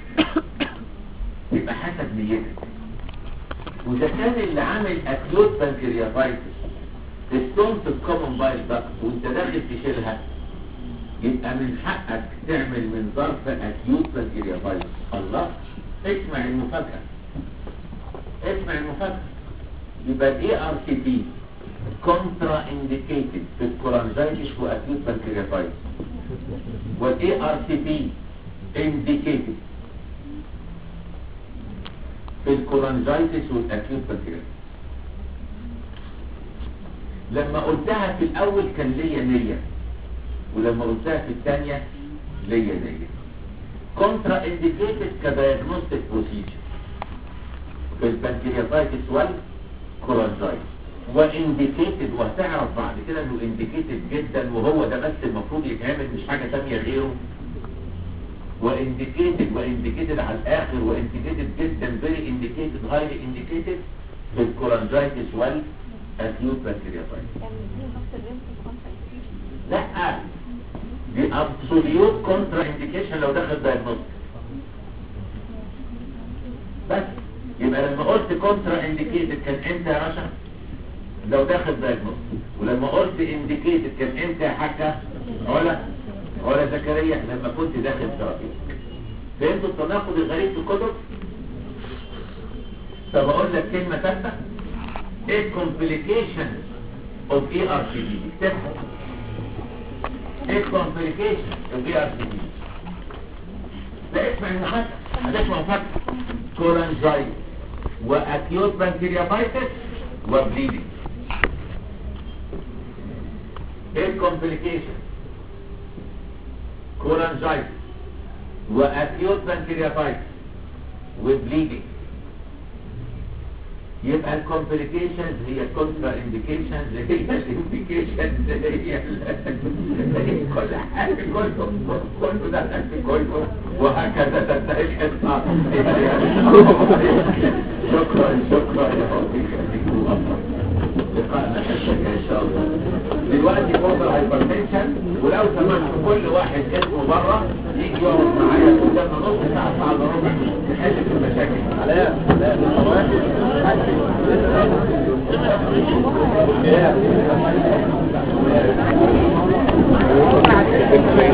يبقى حسب نيتك وإذا كان اللي عامل أكيوت بنكرياتايتس الستون في الكومن بايل داكت وانت داخل تشيلها يبقى من حقك تعمل منظار في أكيوت بنكرياتايتس الله اسمع المفاجأة اسمع المفاجأة يبقى دي ار سي بي كونترا انديكيتد في الكولانجايتس واكيوت بنكرياتايتس والاي ار سي بي انديكيتد في الكولانجايتس والاكيوت بنكرياتايتس لما قلتها في الاول كان ليا نية ولما قلتها في الثانية ليا نية كونترا انديكيتد كدايجنوستيك بروسيجر في البنكرياتايتس والكولانجايتس وانديكيتد وهتعرف بعد كده انه انديكيتد جدا وهو ده بس المفروض يتعمل مش حاجة تانية غيره وانديكيتد وانديكيتد على الاخر وانديكيتد جدا فيري انديكيتد هايلي انديكيتد في الكولانجايتس والاكيوت بنكرياتايتس يعني دي نفس الريمس الكونتراكت لا دي ابسوليوت كونترا انديكيشن لو دخل دايجنوستيك بس يبقى لما قلت كونترا انديكيتد كان امتى يا رشا لو داخل دايجنوستيك ولما قلت انديكيتد كان امتى يا حاجه علا علا زكريا لما كنت داخل ثيرابي فهمتوا التناقض الغريب في الكتب طب اقول لك كلمه ثالثه ايه complications of ERCP اكتبها ايه complications of ERCP لا اسمع المفاجأة هتسمع مفاجأة كورانجايت واكيوت بانكرياتايتس وبليدنج ايه complications كورانجايت واكيوت بانكرياتايتس وبليدنج يبقى الكومبليكيشنز هي الكونترا انديكيشنز هي الانديكيشنز هي ال- كل حاجه كله كله دخل في كله وهكذا تنتهي القصه شكرا شكرا يا رب يخليكم لقاءنا حسك ان شاء الله دلوقتي فوق الهايبرتنشن ولو سمحت كل واحد اسمه بره يجي يقعد معايا قدامنا نص ساعه ساعه الا ربع نحل في المشاكل علاء علاء